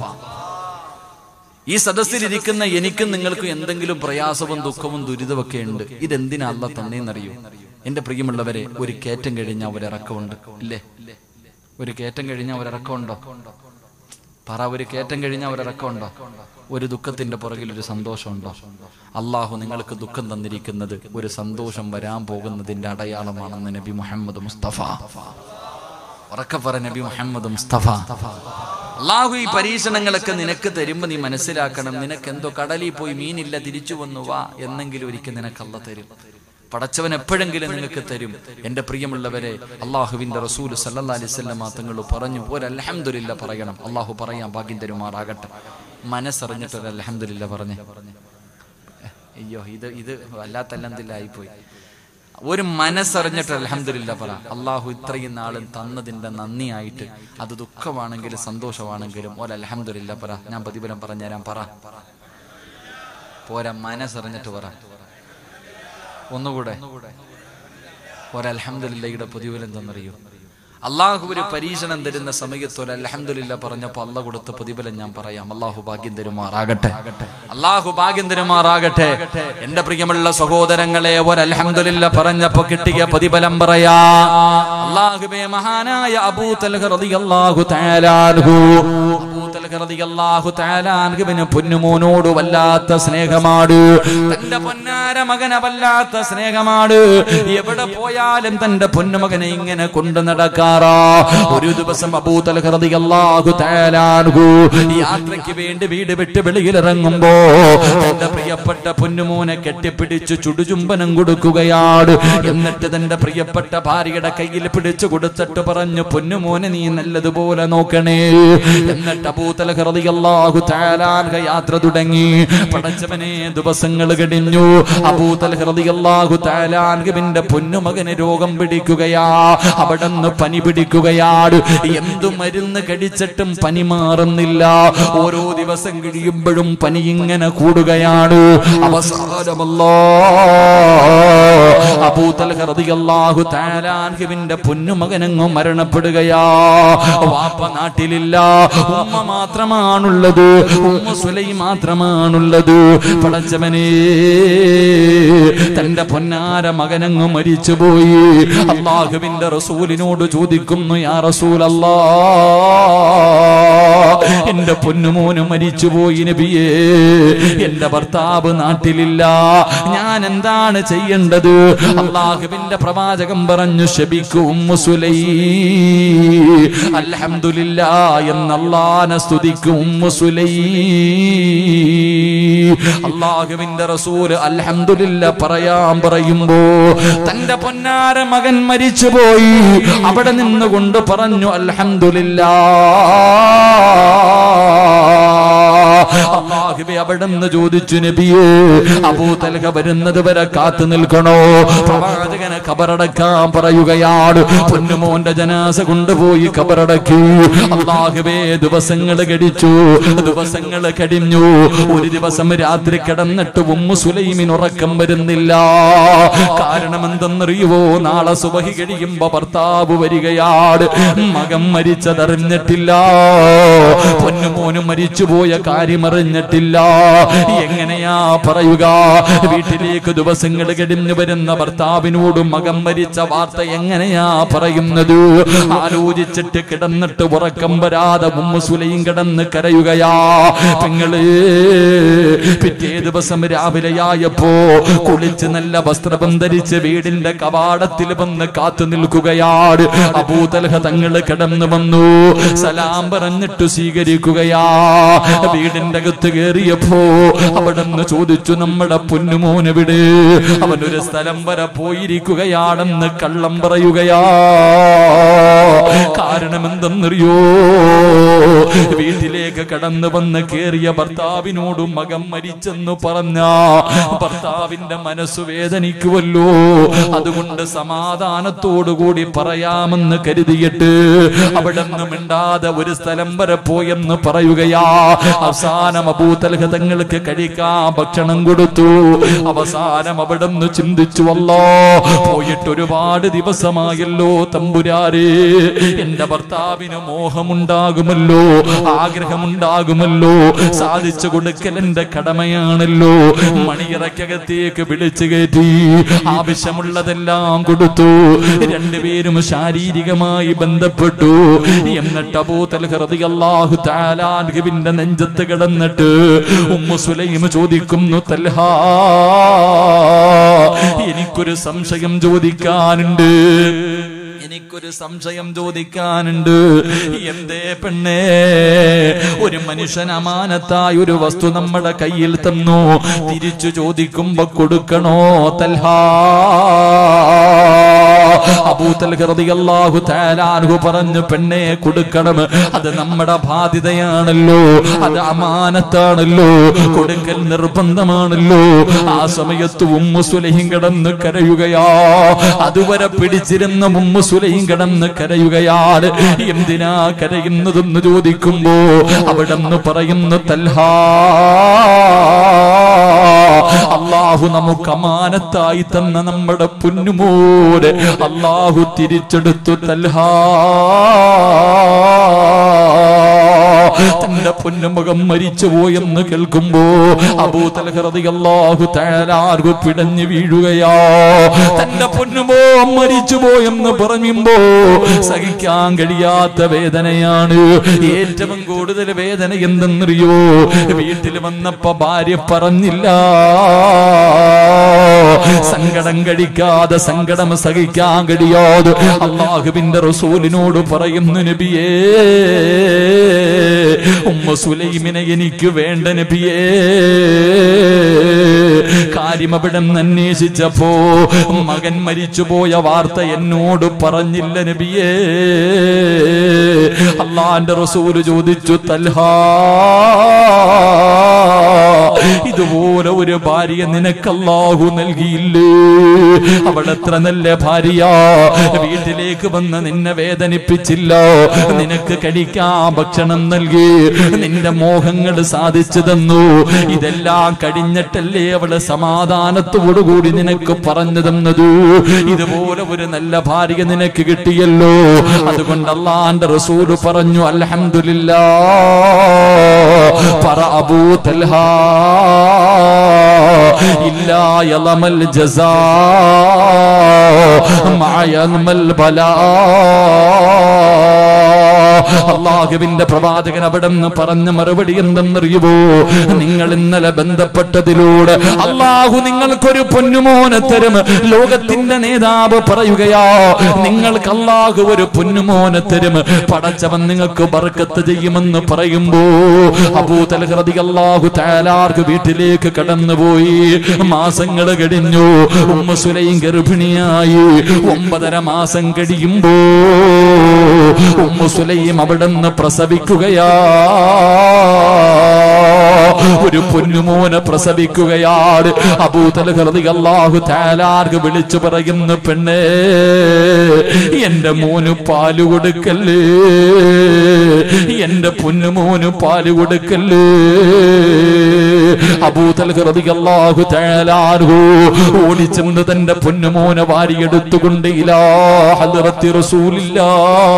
ഈ സദസ്സിലിരിക്കുന്ന എനിക്കും നിങ്ങൾക്കും എന്തെങ്കിലും പ്രയാസവും ദുഃഖവും ദുരിതമൊക്കെ ഉണ്ട് ഇതെന്തിനാ അല്ല തന്നേന്നറിയോ എന്റെ പ്രിയമുള്ളവരെ ഒരു കയറ്റം കഴിഞ്ഞാൽ ഒരിറക്കമുണ്ട് ഇല്ലേ ഒരു കയറ്റം കഴിഞ്ഞാൽ ഒരിറക്കമുണ്ടോ പറ ഒരു കയറ്റം കഴിഞ്ഞാൽ ഒരിറക്കമുണ്ടോ ഒരു ദുഃഖത്തിന്റെ പുറകിൽ ഒരു സന്തോഷമുണ്ടോ അള്ളാഹു നിങ്ങൾക്ക് ദുഃഖം തന്നിരിക്കുന്നത് ഒരു സന്തോഷം വരാൻ പോകുന്നതിന്റെ അടയാളമാണെന്ന് നബി മുഹമ്മദ് മുസ്തഫ ഉറക്കെ പറ നബി മുഹമ്മദ് മുസ്തഫ അള്ളാഹു ഈ പരീക്ഷണങ്ങളൊക്കെ നിനക്ക് തരുമ്പോ നീ മനസ്സിലാക്കണം നിനക്ക് എന്തോ കടലിൽ പോയി മീനില്ല തിരിച്ചു വന്നു വാ എന്നെങ്കിലും ഒരിക്കൽ നിനക്ക് അല്ല തരും പടച്ചവൻ എപ്പോഴെങ്കിലും നിങ്ങൾക്ക് തരും എന്റെ പ്രിയമുള്ളവരെ അള്ളാഹുവിന്റെ റസൂൽ സല്ലല്ലാഹു അലൈഹി വസല്ലം തങ്ങൾ പറഞ്ഞു ഒരു അൽഹംദുലില്ല പറയണം അള്ളാഹു പറയാൻ ഭാഗ്യം തരുമാറാകട്ടെ മനസ്സറിഞ്ഞിട്ട് ഒരു അൽഹംദുലില്ല പറഞ്ഞേ അയ്യോ ഇത് ഇത് വല്ലാത്ത അൽഹംദുലില്ലായിപ്പോയി ഒരു മനസ്സറിഞ്ഞിട്ട് അലഹമില്ല പറ അള്ളാഹു ഇത്രയും നാളും തന്നതിന്റെ നന്ദിയായിട്ട് അത് ദുഃഖമാണെങ്കിലും സന്തോഷമാണെങ്കിലും ഒരു അലഹമില്ല പറ ഞാൻ പ്രതിഫലം പറഞ്ഞുതരാം പറ പോരാ മനസ്സറിഞ്ഞിട്ട് പറ ഒന്നുകൂടെ ഒരൽഹമില്ലയുടെ പ്രതിഫലം തന്നറിയോ അള്ളാഹു ഒരു പരീക്ഷണം തരുന്ന സമയത്ത് ഒരു അലഹമില്ല പറഞ്ഞപ്പോ അള്ള കൊടുത്ത പ്രതിഫലം ഞാൻ പറയാം അള്ളാഹു ഭാഗ്യം തരുമാറാകട്ടെ അള്ളാഹു ഭാഗ്യം തരുമാറാകട്ടെ എന്റെ പ്രിയമുള്ള സഹോദരങ്ങളെ ഒരു അലഹമില്ല പറഞ്ഞപ്പോ കിട്ടിയ പ്രതിഫലം പറയാ അള്ളാഹുബേ മഹാനായ അബൂ തൽഹ റളിയല്ലാഹു തആല അൻഹു അബൂ തൽഹ റളിയല്ലാഹു തആല അൻഹുവിന് പൊന്നുമോനോട് വല്ലാത്ത സ്നേഹമാണ് തന്റെ പൊന്നാര മകനെ വല്ലാത്ത സ്നേഹമാണ് എവിടെ പോയാലും തന്റെ പൊന്നുമകനെ ഇങ്ങനെ കൊണ്ടു നടക്കാറാ ഒരു ദിവസം അബൂതൽഹു തേലാൻഹു യാത്രയ്ക്ക് വേണ്ടി വീട് വിട്ട് വെളിയിലിറങ്ങുമ്പോ തന്റെ പ്രിയപ്പെട്ട പൊന്നുമോനെ കെട്ടിപ്പിടിച്ച് ചുടുചുംബനം കൊടുക്കുകയാണ് എന്നിട്ട് തന്റെ പ്രിയപ്പെട്ട ഭാര്യയുടെ കയ്യിൽ പിടിച്ചു കൊടുത്തിട്ട് പറഞ്ഞു പൊന്നുമോനെ നീ നല്ലതുപോലെ നോക്കണേ എന്നിട്ട് അബൂ അബൂതലഹ റളിയല്ലാഹു തആല അൻഹു യാത്ര തുടങ്ങി പടച്ചവനെ ദിവസങ്ങൾ കഴിഞ്ഞു അബൂതലഹ റളിയല്ലാഹു തആല അൻഹുവിന്റെ പൊന്നുമകന് രോഗം പിടിക്കുകയാ അവിടുന്ന് പനി പിടിക്കുകയാണ് എന്തു മരുന്ന് കഴിച്ചിട്ടും പനി മാറുന്നില്ല ഓരോ ദിവസം കഴിയുമ്പോഴും പനി ഇങ്ങനെ കൂടുകയാണ് അവസാനമല്ലോ അബൂതലഹ റളിയല്ലാഹു തആല അൻഹുവിന്റെ പൊന്നുമകനങ്ങ് മരണപ്പെടുകയാ വാപ്പ നാട്ടിലില്ല ഉമ്മ മാത്രമാണുള്ളത് ഉമ്മ സുലൈ മാത്രമാണുള്ളത് പടച്ചവനെ തന്റെ പൊന്നാര മകനങ്ങ് മരിച്ചുപോയി അള്ളാഹുവിന്റെ റസൂലിനോട് ചോദിക്കുന്നു യാ റസൂലല്ലാ എന്റെ പൊന്നുമോന് മരിച്ചുപോയി നബിയേ എന്റെ ഭർത്താവ് നാട്ടിലില്ല ഞാൻ എന്താണ് ചെയ്യേണ്ടത് അള്ളാഹുവിന്റെ പ്രവാചകം പറഞ്ഞു ശപിക്കും മുസുലൈ അൽഹംദുലില്ല എന്നല്ലാനെ സ്തുതിക്കും മുസുലൈ അള്ളാഹുവിന്റെ റസൂല് അൽഹംദുലില്ല പറയാൻ പറയുമ്പോ തന്റെ പൊന്നാര മകൻ മരിച്ചുപോയി അവിടെ നിന്നുകൊണ്ട് പറഞ്ഞു അൽഹംദുലില്ല അള്ളാഹുബെ അവിടെ നിന്ന് ചോദിച്ചു നബിയേ അബൂതൽഹ വരുന്നത് വരെ കാത്തു നിൽക്കണോ പ്രവാചകനെ കബറടക്കാൻ പറയുകയാണ് പൊന്നുമോന്റെ ജനാസ കൊണ്ടുപോയി കബറടക്കി അള്ളാഹുബേ ദിവസങ്ങൾ കടിച്ചു ദിവസങ്ങൾ കടിഞ്ഞു ഒരു ദിവസം രാത്രി കിടന്നിട്ട് ഉമ്മു സുലൈമിന് ഉറക്കം വരുന്നില്ല കാരണം എന്തെന്നറിയുവോ നാളെ സുബഹി കഴിയുമ്പോ ഭർത്താവ് വരികയാണ് മകൻ മരിച്ചതറിഞ്ഞിട്ടില്ല പൊന്നുമോനും മരിച്ചുപോയ കാര്യം അറിഞ്ഞിട്ടില്ല എങ്ങനെയാ പറയുക വീട്ടിലേക്ക് ദിവസങ്ങൾ കഴിഞ്ഞു വരുന്ന ഭർത്താവിനോട് മകൻ മരിച്ച വാർത്ത എങ്ങനെയാ പറയുന്നത് ആലോചിച്ചിട്ട് കിടന്നിട്ട് ഉറക്കം വരാതെ മുമ്മ സുലയും കിടന്ന് കരയുകയാ പെങ്ങള് പിറ്റേ ദിവസം രാവിലെയായപ്പോ കുളിച്ച് നല്ല വസ്ത്രം ധരിച്ച് വീടിന്റെ കവാടത്തിൽ വന്ന് കാത്തു നിൽക്കുകയാണ് അബൂതൽഹ തങ്ങള് കിടന്നു വന്നു സലാം പറഞ്ഞിട്ട് സ്വീകരിക്കുകയാ വീടിന്റെ അകത്ത് കയറിയപ്പോ അവിടെന്ന് ചോദിച്ചു നമ്മുടെ പൊന്നുമോനെവിടെ അവനൊരു സ്ഥലം വരെ പോയിരിക്കുകയാണെന്ന് കള്ളം പറയുകയാ കാരണം എന്തെന്നറിയോ വീട്ടിലേക്ക് കടന്നു വന്ന് കേറിയ ഭർത്താവിനോട് മകൻ മരിച്ചെന്ന് പറഞ്ഞ ഭർത്താവിന്റെ മനസ്സ് വേദനിക്കുമല്ലോ അതുകൊണ്ട് സമാധാനത്തോടുകൂടി പറയാമെന്ന് കരുതിയിട്ട് അവിടെ നിന്ന് മിണ്ടാതെ ഒരു സ്ഥലം വരെ പോയെന്ന് പറയുകയാ അവസാനം അബൂതൽഹ തങ്ങൾക്ക് കഴിക്കാൻ ഭക്ഷണം കൊടുത്തു അവസാനം അവിടെ നിന്ന് ചിന്തിച്ചു അല്ലോ പോയിട്ട് ഒരുപാട് ദിവസമായല്ലോ തമ്പുരാരേ എന്റെ ഭർത്താവിന് മോഹമുണ്ടാകുമല്ലോ ആഗ്രഹമുണ്ടാകുമല്ലോ സാധിച്ചു കൊടുക്കൽ എന്റെ കടമയാണല്ലോ മണിയറക്കകത്തേക്ക് വിളിച്ചു കയറ്റി ആവശ്യമുള്ളതെല്ലാം കൊടുത്തു രണ്ടുപേരും ശാരീരികമായി ബന്ധപ്പെട്ടു എന്നിട്ട് അബൂതൽഹു താലാൻഹുവിന്റെ നെഞ്ചത്ത് കിടന്നിട്ട് ഉമ്മു സുലൈം ചോദിക്കുന്നു തൽഹാ എനിക്കൊരു സംശയം ചോദിക്കാനുണ്ട് എനിക്കൊരു സംശയം ചോദിക്കാനുണ്ട് എന്തേ പെണ്ണേ ഒരു മനുഷ്യൻ അമാനത്തായ ഒരു വസ്തു നമ്മുടെ കയ്യിൽ തന്നു തിരിച്ചു ചോദിക്കുമ്പോ കൊടുക്കണോ തൽഹാ അബൂതൽഹു താലാൻഹു പറഞ്ഞു പെണ്ണെ കൊടുക്കണം അത് നമ്മുടെ ബാധ്യതയാണല്ലോ അത് അമാനത്താണല്ലോ കൊടുക്കൽ നിർബന്ധമാണല്ലോ ആ സമയത്ത് ഉമ്മു സുലഹിം കിടന്ന് കരയുകയാ അതുവരെ പിടിച്ചിരുന്ന ഉമ്മു സുലഹിം കിടന്ന് കരയുകയാണ് എന്തിനാ കരയുന്നതെന്ന് ചോദിക്കുമ്പോ അവിടെ നിന്ന് പറയുന്നു തൽഹാ അള്ളാഹു നമുക്ക് അമാനത്തായി തന്ന നമ്മുടെ പൊന്നുമോര് അള്ളാഹു തിരിച്ചെടുത്തു തൽഹാ തന്റെ പൊന്നുമുഖം മരിച്ചുപോയെന്ന് കേൾക്കുമ്പോ അബൂതലഹു തയ്യാറാർഗു പിടഞ്ഞു വീഴുകയാ തന്റെ പൊന്നുമോ മരിച്ചുപോയെന്ന് പറയുമ്പോ സഹിക്കാൻ കഴിയാത്ത വേദനയാണ് ഏറ്റവും കൂടുതൽ വേദന എന്തെന്നറിയോ വീട്ടിൽ വന്നപ്പോ ഭാര്യ പറഞ്ഞില്ല സങ്കടം കഴിക്കാതെ സങ്കടം സഹിക്കാൻ കഴിയാതെ അള്ളാഹുവിന്റെ റസൂലിനോട് പറയുന്നു നബിയേ ഉമ്മ സുലൈമിനെ എനിക്ക് വേണ്ട നബിയേ കാര്യം അവിടെ നിന്ന് അന്വേഷിച്ചപ്പോ മകൻ മരിച്ചുപോയ വാർത്ത എന്നോട് പറഞ്ഞില്ല നബിയേ അള്ളാന്റെ റസൂല് ചോദിച്ചു തൽഹാ ഇതുപോലെ ഒരു ഭാര്യ നിനക്കല്ലാഹു നൽകിയില്ലേ അവൾ എത്ര നല്ല ഭാര്യ വീട്ടിലേക്ക് വന്ന് നിന്നെ വേദനിപ്പിച്ചില്ല നിനക്ക് കഴിക്കാൻ ഭക്ഷണം നൽകി നിന്റെ മോഹങ്ങൾ സാധിച്ചു തന്നു ഇതെല്ലാം കഴിഞ്ഞിട്ടല്ലേ അവള് സമാധാനത്തോടുകൂടി നിനക്ക് പറഞ്ഞു തന്നത് ഇതുപോലെ ഒരു നല്ല ഭാര്യ നിനക്ക് കിട്ടിയല്ലോ അതുകൊണ്ട് അള്ളാന്റെ റസൂല് പറഞ്ഞു അൽഹംദുലില്ലാ പറ അബൂ തൽഹാ ഇല്ലാ യളമൽ ജസാ മഅ യളമൽ ബലാ അള്ളാഹുവിന്റെ പ്രവാചകൻ അവിടെ നിന്ന് പറഞ്ഞ മറുപടി എന്തെന്നറിയുവോ നിങ്ങൾ ഇന്നലെ ബന്ധപ്പെട്ടതിലൂടെ അള്ളാഹു നിങ്ങൾക്കൊരു പൊന്നുമോനെ തരും ലോകത്തിന്റെ നേതാവ് പറയുകയാ നിങ്ങൾക്ക് അള്ളാഹു ഒരു പൊന്നുമോനെ തരും പടച്ചവൻ നിങ്ങൾക്ക് ബർക്കത്ത് ചെയ്യുമെന്ന് പറയുമ്പോ അബൂതലഹൃതി അള്ളാഹു താലാർക്ക് വീട്ടിലേക്ക് കടന്നുപോയി മാസങ്ങൾ കഴിഞ്ഞു ഉമ്മ സുലയും ഗർഭിണിയായി ഒമ്പതര മാസം കഴിയുമ്പോ ഉമ്മ സുലയും അവിടെ നിന്ന് പ്രസവിക്കുകയാ ഒരു പൊന്നുമോനെ പ്രസവിക്കുകയാണ് അബൂതലഹൃതി അള്ളാഹു താലാർക്ക് വിളിച്ചു പറയുന്നു പെണ്ണേ എന്റെ മോന് പാല് കൊടുക്കല്ലേ എന്റെ പൊന്നുമോന് പാല് കൊടുക്കല്ലേ അബൂതലഹൃതി അള്ളാഹു താലാർഹു ഓടിച്ചെന്ന് തന്റെ പൊന്നുമോനെ വാരിയെടുത്തുകൊണ്ട് ഇലാ ഹദ്റത്തി റസൂലില്ലാ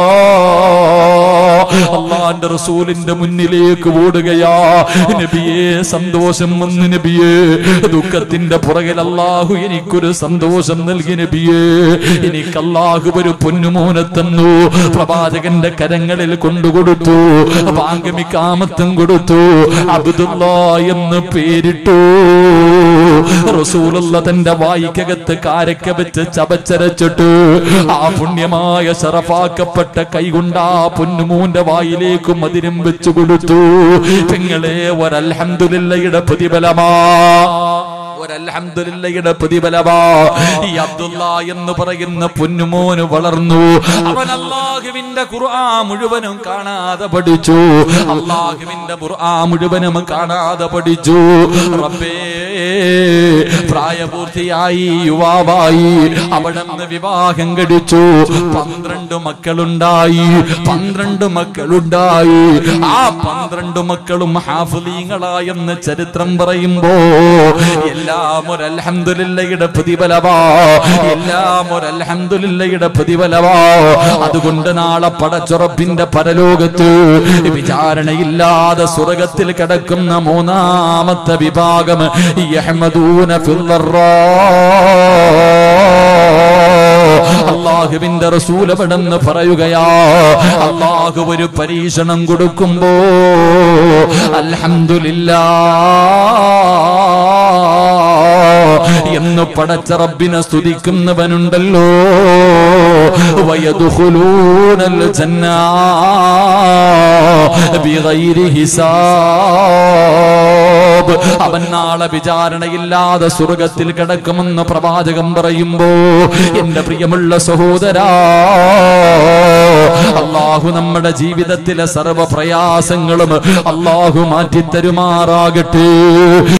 അള്ളാന്റെ റസൂലിന്റെ മുന്നിലേക്ക് ഓടുകയാ നബിയെ സന്തോഷം വന്ന് നബിയെ ദുഃഖത്തിന്റെ പുറകിൽ അള്ളാഹു എനിക്കൊരു സന്തോഷം നൽകി നബിയെ എനിക്ക് അള്ളാഹു ഒരു പൊന്നുമോനെ തന്നു പ്രവാചകന്റെ കരങ്ങളിൽ കൊണ്ടുകൊടുത്തു പാങ്കമിക്കാമത്തും കൊടുത്തു അബ്ദുള്ള എന്ന് പേരിട്ടു റസൂലുള്ള തന്റെ വായിക്കകത്ത് കാരക്ക വെച്ച് ചവച്ചരച്ചിട്ട് ആ പുണ്യമായ ശറഫാക്കപ്പെട്ട കൈകൊണ്ട് ആ പൊന്നുമൂന്റെ വായിലേക്ക് മതിരം വെച്ചു കൊടുത്തു പെങ്ങളെ ഒരൽഹംദുലില്ലയുടെ പ്രതിഫലമാ ഒരൽഹംദുലില്ലയുടെ പ്രതിഫലമാ ഈ അബ്ദുള്ള എന്ന് പറയുന്ന പൊന്നുമോന് വളർന്നു അവൻ അള്ളാഹുവിന്റെ ഖുർആ മുഴുവനും കാണാതെ പഠിച്ചു അള്ളാഹുവിന്റെ ഖുർആ മുഴുവനും കാണാതെ പഠിച്ചു റബ്ബേ പ്രായപൂർത്തിയായി യുവാവായി അവിടെ നിന്ന് വിവാഹം കഴിച്ചു പന്ത്രണ്ട് മക്കളുണ്ടായി പന്ത്രണ്ട് മക്കളുണ്ടായി ആ പന്ത്രണ്ട് മക്കളും ഹാഫുലീങ്ങളായെന്ന് ചരിത്രം പറയുമ്പോ എല്ലാം ഒരു അൽഹംദുലില്ലയുടെ പ്രതിഫലവാ എല്ലാം ഒരു അൽഹംദുലില്ലയുടെ പ്രതിഫലവാ അതുകൊണ്ട് നാളെ പടച്ചുറപ്പിന്റെ പരലോകത്ത് വിചാരണയില്ലാതെ സ്വർഗത്തിൽ കിടക്കുന്ന മൂന്നാമത്തെ വിഭാഗം യഹ്മദൂന ഫില്ലറാ അള്ളാഹുവിന്റെ റസൂലപടെന്ന് പറയുകയാ അള്ളാഹു ഒരു പരീക്ഷണം കൊടുക്കുമ്പോ അൽഹംദുലില്ലാ എന്ന് പടച്ച റബ്ബിനെ സ്തുതിക്കുന്നവനുണ്ടല്ലോ വയദുഖുലൂനൽ ജന്നാ ബിഗൈരി ഹിസാബ് അവൻ നാളെ വിചാരണയില്ലാതെ സ്വർഗത്തിൽ കിടക്കുമെന്ന് പ്രവാചകം പറയുമ്പോ എന്റെ പ്രിയമുള്ള സഹോദരാ അള്ളാഹു നമ്മുടെ ജീവിതത്തിലെ സർവ പ്രയാസങ്ങളും അള്ളാഹു മാറ്റിത്തരുമാറാകട്ടെ